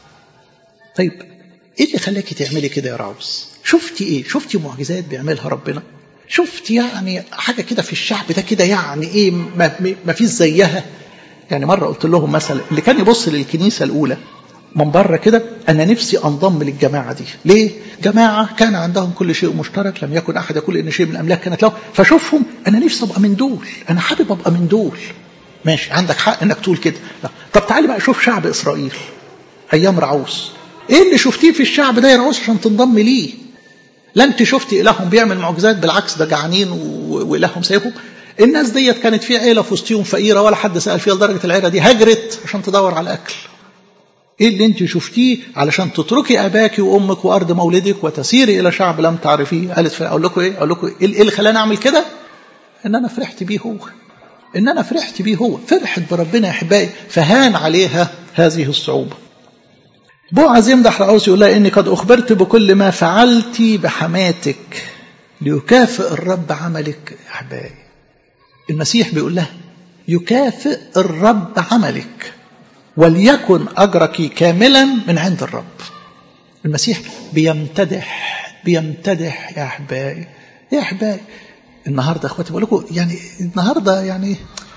طيب ايه اللي خلاكي تعملي كده يا راوس شفتي ايه شفتي معجزات بيعملها ربنا شفتي يعني حاجة كده في الشعب ده كده يعني ايه ما, ما فيش زيها يعني مرة قلت لهم مثلا اللي كان يبص للكنيسة الأولى من بره كده أنا نفسي أنضم للجماعة دي ليه؟ جماعة كان عندهم كل شيء مشترك لم يكن أحد يقول إن شيء من الأملاك كانت له فشوفهم أنا نفسي أبقى من دول أنا حابب أبقى من دول ماشي عندك حق انك تقول كده لا. طب تعالي بقى شوف شعب اسرائيل ايام رعوس ايه اللي شفتيه في الشعب ده يا رعوس عشان تنضم ليه لا انت شفتي الههم بيعمل معجزات بالعكس ده جعانين والههم سايبهم الناس ديت كانت في عيله في وسطهم فقيره ولا حد سال فيها لدرجه العيله دي هجرت عشان تدور على الاكل ايه اللي انت شفتيه علشان تتركي اباك وامك وارض مولدك وتسيري الى شعب لم تعرفيه قالت اقول لكم ايه اقول لكم ايه اللي خلاني اعمل كده ان انا فرحت بيه هو ان انا فرحت بيه هو فرحت بربنا يا احبائي فهان عليها هذه الصعوبه بوعز يمدح رعوس يقول لها اني قد اخبرت بكل ما فعلت بحماتك ليكافئ الرب عملك يا احبائي المسيح بيقول لها يكافئ الرب عملك وليكن اجرك كاملا من عند الرب المسيح بيمتدح بيمتدح يا احبائي يا احبائي النهارده اخواتي بقول لكم يعني النهارده يعني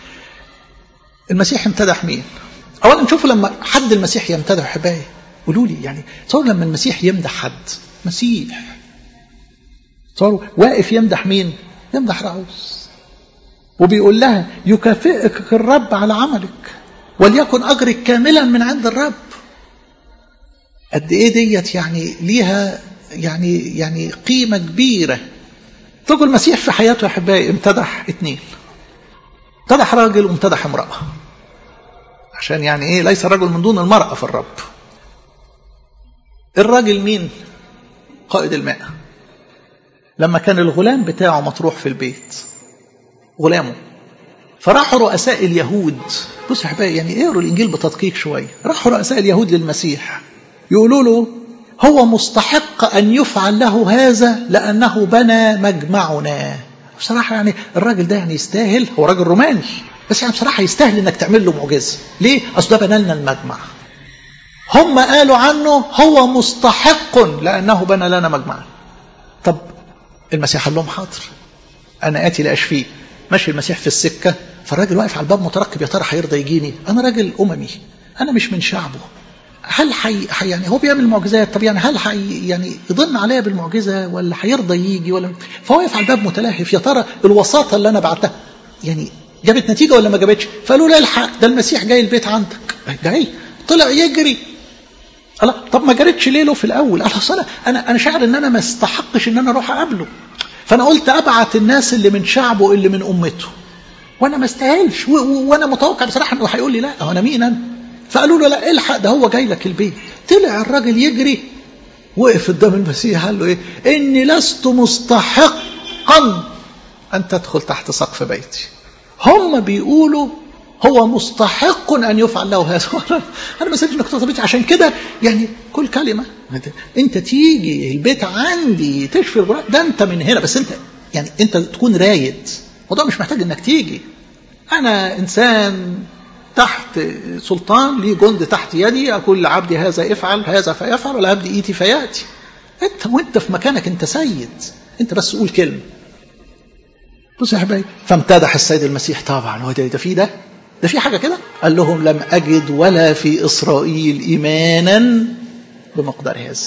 المسيح امتدح مين؟ اولا نشوفوا لما حد المسيح يمتدح احبائي قولوا لي يعني تصوروا لما المسيح يمدح حد مسيح تصوروا واقف يمدح مين؟ يمدح رعوس وبيقول لها يكافئك الرب على عملك وليكن اجرك كاملا من عند الرب قد ايه ديت يعني ليها يعني يعني قيمه كبيره تقول المسيح في حياته يا احبائي امتدح اثنين امتدح راجل وامتدح امراه عشان يعني ايه ليس الرجل من دون المراه في الرب الراجل مين قائد الماء لما كان الغلام بتاعه مطروح في البيت غلامه فراحوا رؤساء اليهود بصوا يا احبائي يعني اقروا الانجيل بتدقيق شويه راحوا رؤساء اليهود للمسيح يقولوا له هو مستحق أن يفعل له هذا لأنه بنى مجمعنا بصراحة يعني الراجل ده يعني يستاهل هو راجل روماني بس يعني بصراحة يستاهل انك تعمل له معجزة ليه؟ أصل ده بنى لنا المجمع هم قالوا عنه هو مستحق لأنه بنى لنا مجمعا طب المسيح قال لهم حاضر أنا آتي لأشفيه ماشي المسيح في السكة فالراجل واقف على الباب مترقب يا ترى هيرضى يجيني أنا راجل أممي أنا مش من شعبه هل حي... حي يعني هو بيعمل معجزات طب يعني هل حي... يعني يضن عليا بالمعجزه ولا هيرضى يجي ولا فهو واقف على الباب متلهف يا ترى الوساطه اللي انا بعتها يعني جابت نتيجه ولا ما جابتش فقالوا لا الحق ده المسيح جاي البيت عندك جاي طلع يجري الله طب ما جريتش ليه له في الاول قال اصل انا انا شاعر ان انا ما استحقش ان انا اروح اقابله فانا قلت ابعت الناس اللي من شعبه اللي من امته وانا ما استاهلش وانا متوقع بصراحه انه هيقول لي لا هو انا مين انا فقالوا له لا الحق ده هو جاي لك البيت طلع الراجل يجري وقف قدام المسيح قال له ايه اني لست مستحقا ان تدخل تحت سقف بيتي هم بيقولوا هو مستحق ان يفعل له هذا انا ما انك تدخل بيتي عشان كده يعني كل كلمه انت تيجي البيت عندي تشفي الغراب ده انت من هنا بس انت يعني انت تكون رايد الموضوع مش محتاج انك تيجي انا انسان تحت سلطان لي جند تحت يدي أقول لعبدي هذا افعل هذا فيفعل ولعبدي إيتي فيأتي أنت وأنت في مكانك أنت سيد أنت بس قول كلمة بص يا حبايبي فامتدح السيد المسيح طبعا هو ده, ده في ده ده في حاجة كده قال لهم لم أجد ولا في إسرائيل إيمانا بمقدار هذا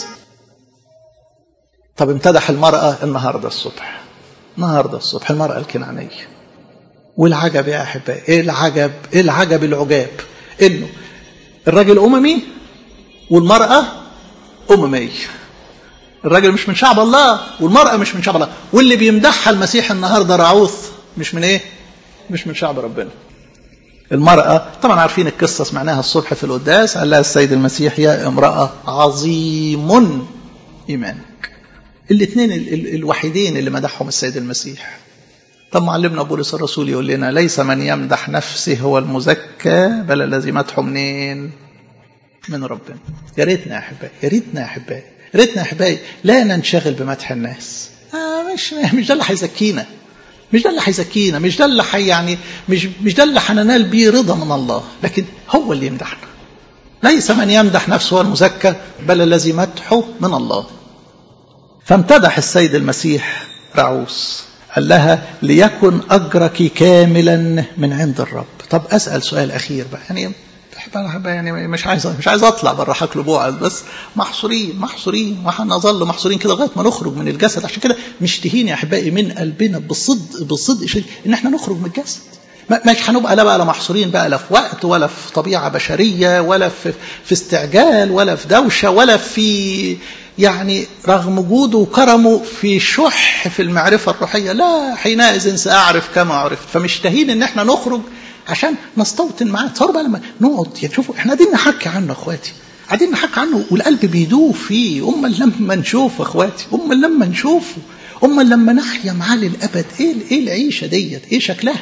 طب امتدح المرأة النهاردة الصبح النهاردة الصبح المرأة الكنعانية والعجب يا أحبائي إيه العجب إيه العجب العجاب إنه الراجل أممي والمرأة أممية الراجل مش من شعب الله والمرأة مش من شعب الله واللي بيمدحها المسيح النهاردة رعوث مش من إيه مش من شعب ربنا المرأة طبعا عارفين القصة سمعناها الصبح في القداس قال لها السيد المسيح يا امرأة عظيم إيمانك الاثنين الوحيدين اللي مدحهم السيد المسيح طب معلمنا بولس الرسول يقول لنا ليس من يمدح نفسه هو المزكى بل الذي مدحه منين من ربنا يا ريتنا يا احبائي يا ريتنا يا احبائي يا ريتنا يا احبائي لا ننشغل بمدح الناس آه مش مش ده اللي هيزكينا مش ده اللي هيزكينا مش ده اللي حي يعني مش مش ده اللي هننال بيه رضا من الله لكن هو اللي يمدحنا ليس من يمدح نفسه هو المزكى بل الذي مدحه من الله فامتدح السيد المسيح رعوس قال لها ليكن أجرك كاملا من عند الرب طب أسأل سؤال أخير بقى يعني يعني مش عايز مش عايز اطلع بره حقل بوعز بس محصورين محصورين وهنظل محصورين كده لغايه ما نخرج من الجسد عشان كده مشتهين يا احبائي من قلبنا بالصدق بالصدق شديد ان احنا نخرج من الجسد مش هنبقى لا بقى لا محصورين بقى لا في وقت ولا في طبيعه بشريه ولا في في استعجال ولا في دوشه ولا في يعني رغم جوده وكرمه في شح في المعرفه الروحيه لا حينئذ ساعرف كما عرفت فمشتهين ان احنا نخرج عشان نستوطن معاه تصوروا بقى لما نقعد يعني شوفوا احنا قاعدين نحكي عنه اخواتي قاعدين نحكي عنه والقلب بيدوب فيه اما لما نشوفه اخواتي اما لما نشوفه اما لما نحيا معاه للابد ايه ايه العيشه ديت ايه شكلها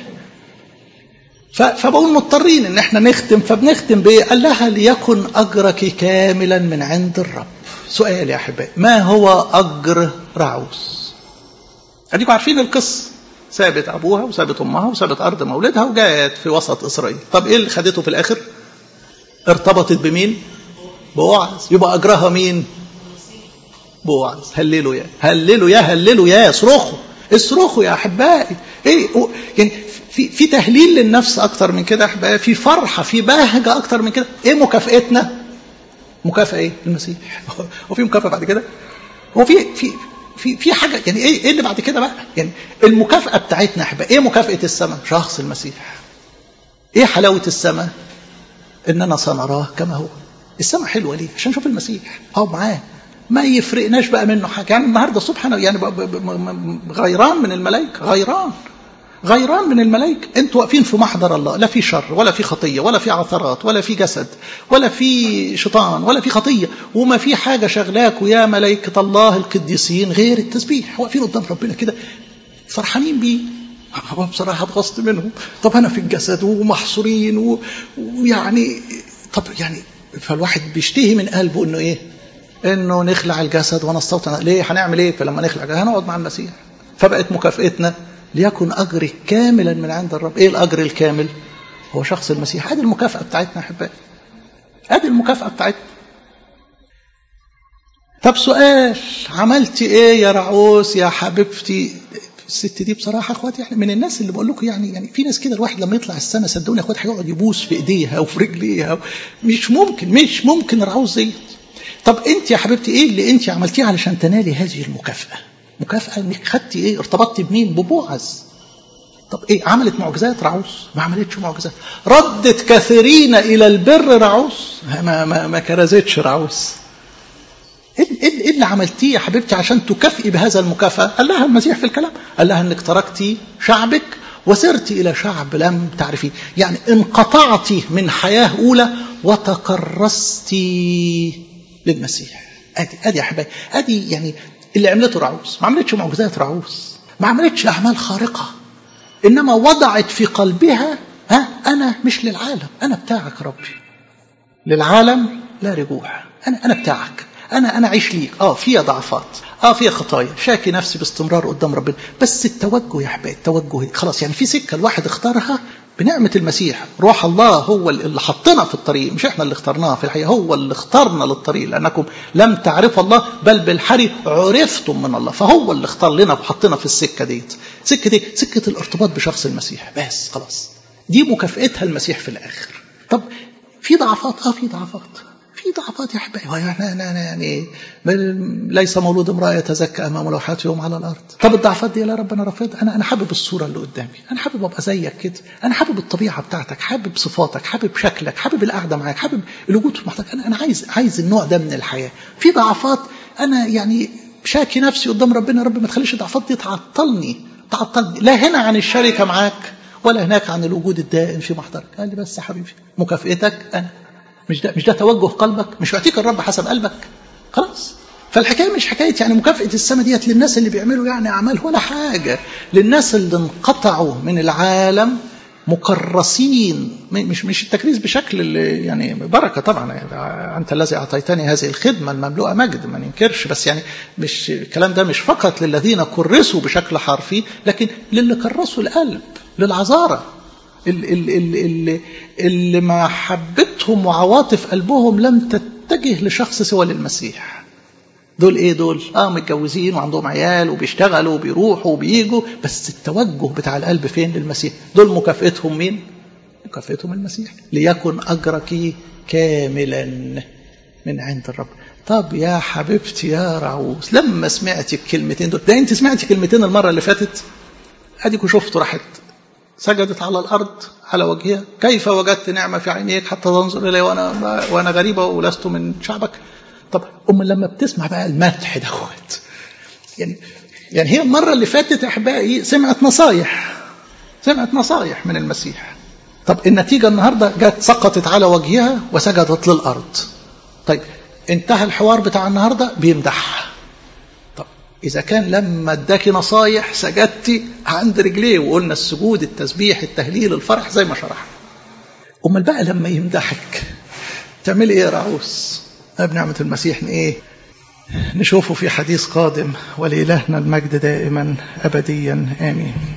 فبقول مضطرين ان احنا نختم فبنختم بايه قال لها ليكن اجرك كاملا من عند الرب سؤال يا احبائي ما هو اجر رعوس اديكم عارفين القصه سابت ابوها وسابت امها وسابت ارض مولدها وجاءت في وسط اسرائيل طب ايه اللي خدته في الاخر ارتبطت بمين بوعز يبقى اجرها مين بوعز هللوا يا هللوا يا هللوا يا اصرخوا اصرخوا يا احبائي ايه يعني في في تهليل للنفس اكتر من كده يا احبائي في فرحه في بهجه اكتر من كده ايه مكافئتنا مكافاه ايه المسيح هو في مكافاه بعد كده هو في في في في حاجه يعني ايه ايه اللي بعد كده بقى؟ يعني المكافاه بتاعتنا احبائي ايه مكافاه السماء؟ شخص المسيح. ايه حلاوه السماء؟ اننا سنراه كما هو. السماء حلوه ليه؟ عشان نشوف المسيح هو معاه ما يفرقناش بقى منه حاجه يعني النهارده الصبح انا يعني غيران من الملائكه غيران غيران من الملائكة انتوا واقفين في محضر الله لا في شر ولا في خطية ولا في عثرات ولا في جسد ولا في شيطان ولا في خطية وما في حاجة شغلاكوا يا ملائكة الله القديسين غير التسبيح واقفين قدام ربنا كده فرحانين بيه بصراحة اتغصت منهم طب أنا في الجسد ومحصورين ويعني طب يعني فالواحد بيشتهي من قلبه إنه إيه؟ إنه نخلع الجسد ونستوطن ليه هنعمل إيه؟ فلما نخلع الجسد هنقعد مع المسيح فبقت مكافئتنا ليكن أجري كاملا من عند الرب إيه الأجر الكامل هو شخص المسيح هذه المكافأة بتاعتنا أحبائي هذه المكافأة بتاعتنا طب سؤال عملتي ايه يا رعوس يا حبيبتي الست دي بصراحه اخواتي احنا من الناس اللي بقول لكم يعني يعني في ناس كده الواحد لما يطلع السما صدقوني يا اخواتي هيقعد يبوس في ايديها وفي رجليها مش ممكن مش ممكن رعوس زيت طب انت يا حبيبتي ايه اللي انت عملتيه علشان تنالي هذه المكافاه مكافأة انك خدتي ايه ارتبطتي بمين ببوعز طب ايه عملت معجزات رعوس ما عملتش معجزات ردت كثيرين الى البر رعوس ما ما, ما كرزتش رعوس ايه ايه اللي عملتيه يا حبيبتي عشان تكافئي بهذا المكافأة قال لها المسيح في الكلام قال لها انك تركتي شعبك وسرت الى شعب لم تعرفيه يعني انقطعتي من حياة اولى وتكرستي للمسيح ادي ادي يا حبايبي ادي يعني اللي عملته رعوس ما عملتش معجزات رعوس ما عملتش أعمال خارقة إنما وضعت في قلبها ها أنا مش للعالم أنا بتاعك ربي للعالم لا رجوع أنا أنا بتاعك أنا أنا عيش ليك أه فيها ضعفات أه فيها خطايا شاكي نفسي باستمرار قدام ربنا بس التوجه يا حبايبي التوجه خلاص يعني في سكة الواحد اختارها بنعمة المسيح روح الله هو اللي حطنا في الطريق مش احنا اللي اخترناها في الحقيقة هو اللي اختارنا للطريق لأنكم لم تعرفوا الله بل بالحري عرفتم من الله فهو اللي اختار لنا وحطنا في السكة ديت سكة دي سكة الارتباط بشخص المسيح بس خلاص دي مكافئتها المسيح في الاخر طب في ضعفات اه في ضعفات في ضعفات يا احبائي يعني ليس مولود امراه يتزكى امام لوحات يوم على الارض طب الضعفات دي يا رب انا رافضها انا انا حابب الصوره اللي قدامي انا حابب ابقى زيك كده انا حابب الطبيعه بتاعتك حابب صفاتك حابب شكلك حابب القعده معاك حابب الوجود في محضرك انا انا عايز عايز النوع ده من الحياه في ضعفات انا يعني شاكي نفسي قدام ربنا يا رب ما تخليش الضعفات دي تعطلني تعطلني لا هنا عن الشركه معاك ولا هناك عن الوجود الدائم في محضرك قال لي بس يا حبيبي مكافئتك انا مش ده مش ده توجه قلبك مش يعطيك الرب حسب قلبك خلاص فالحكايه مش حكايه يعني مكافاه السماء ديت للناس اللي بيعملوا يعني اعمال ولا حاجه للناس اللي انقطعوا من العالم مكرسين مش مش التكريس بشكل اللي يعني بركه طبعا يعني انت الذي اعطيتني هذه الخدمه المملوءه مجد ما ننكرش بس يعني مش الكلام ده مش فقط للذين كرسوا بشكل حرفي لكن للي كرسوا القلب للعذاره اللي, اللي, اللي محبتهم وعواطف قلبهم لم تتجه لشخص سوى للمسيح دول ايه دول اه متجوزين وعندهم عيال وبيشتغلوا وبيروحوا وبييجوا بس التوجه بتاع القلب فين للمسيح دول مكافئتهم مين مكافئتهم المسيح ليكن اجرك كاملا من عند الرب طب يا حبيبتي يا رعوس لما سمعت الكلمتين دول ده انت سمعت كلمتين المره اللي فاتت اديك وشفت راحت سجدت على الارض على وجهها كيف وجدت نعمه في عينيك حتى تنظر الي وانا وانا غريبه ولست من شعبك طب ام لما بتسمع بقى المدح دوت يعني يعني هي المره اللي فاتت احبائي سمعت نصايح سمعت نصايح من المسيح طب النتيجه النهارده جت سقطت على وجهها وسجدت للارض طيب انتهى الحوار بتاع النهارده بيمدحها طب اذا كان لما اداكي نصايح سجدتي عند رجليه وقلنا السجود التسبيح التهليل الفرح زي ما شرحنا امال بقى لما يمدحك تعملي ايه يا رعوس بنعمة المسيح ايه نشوفه في حديث قادم ولإلهنا المجد دائما أبديا آمين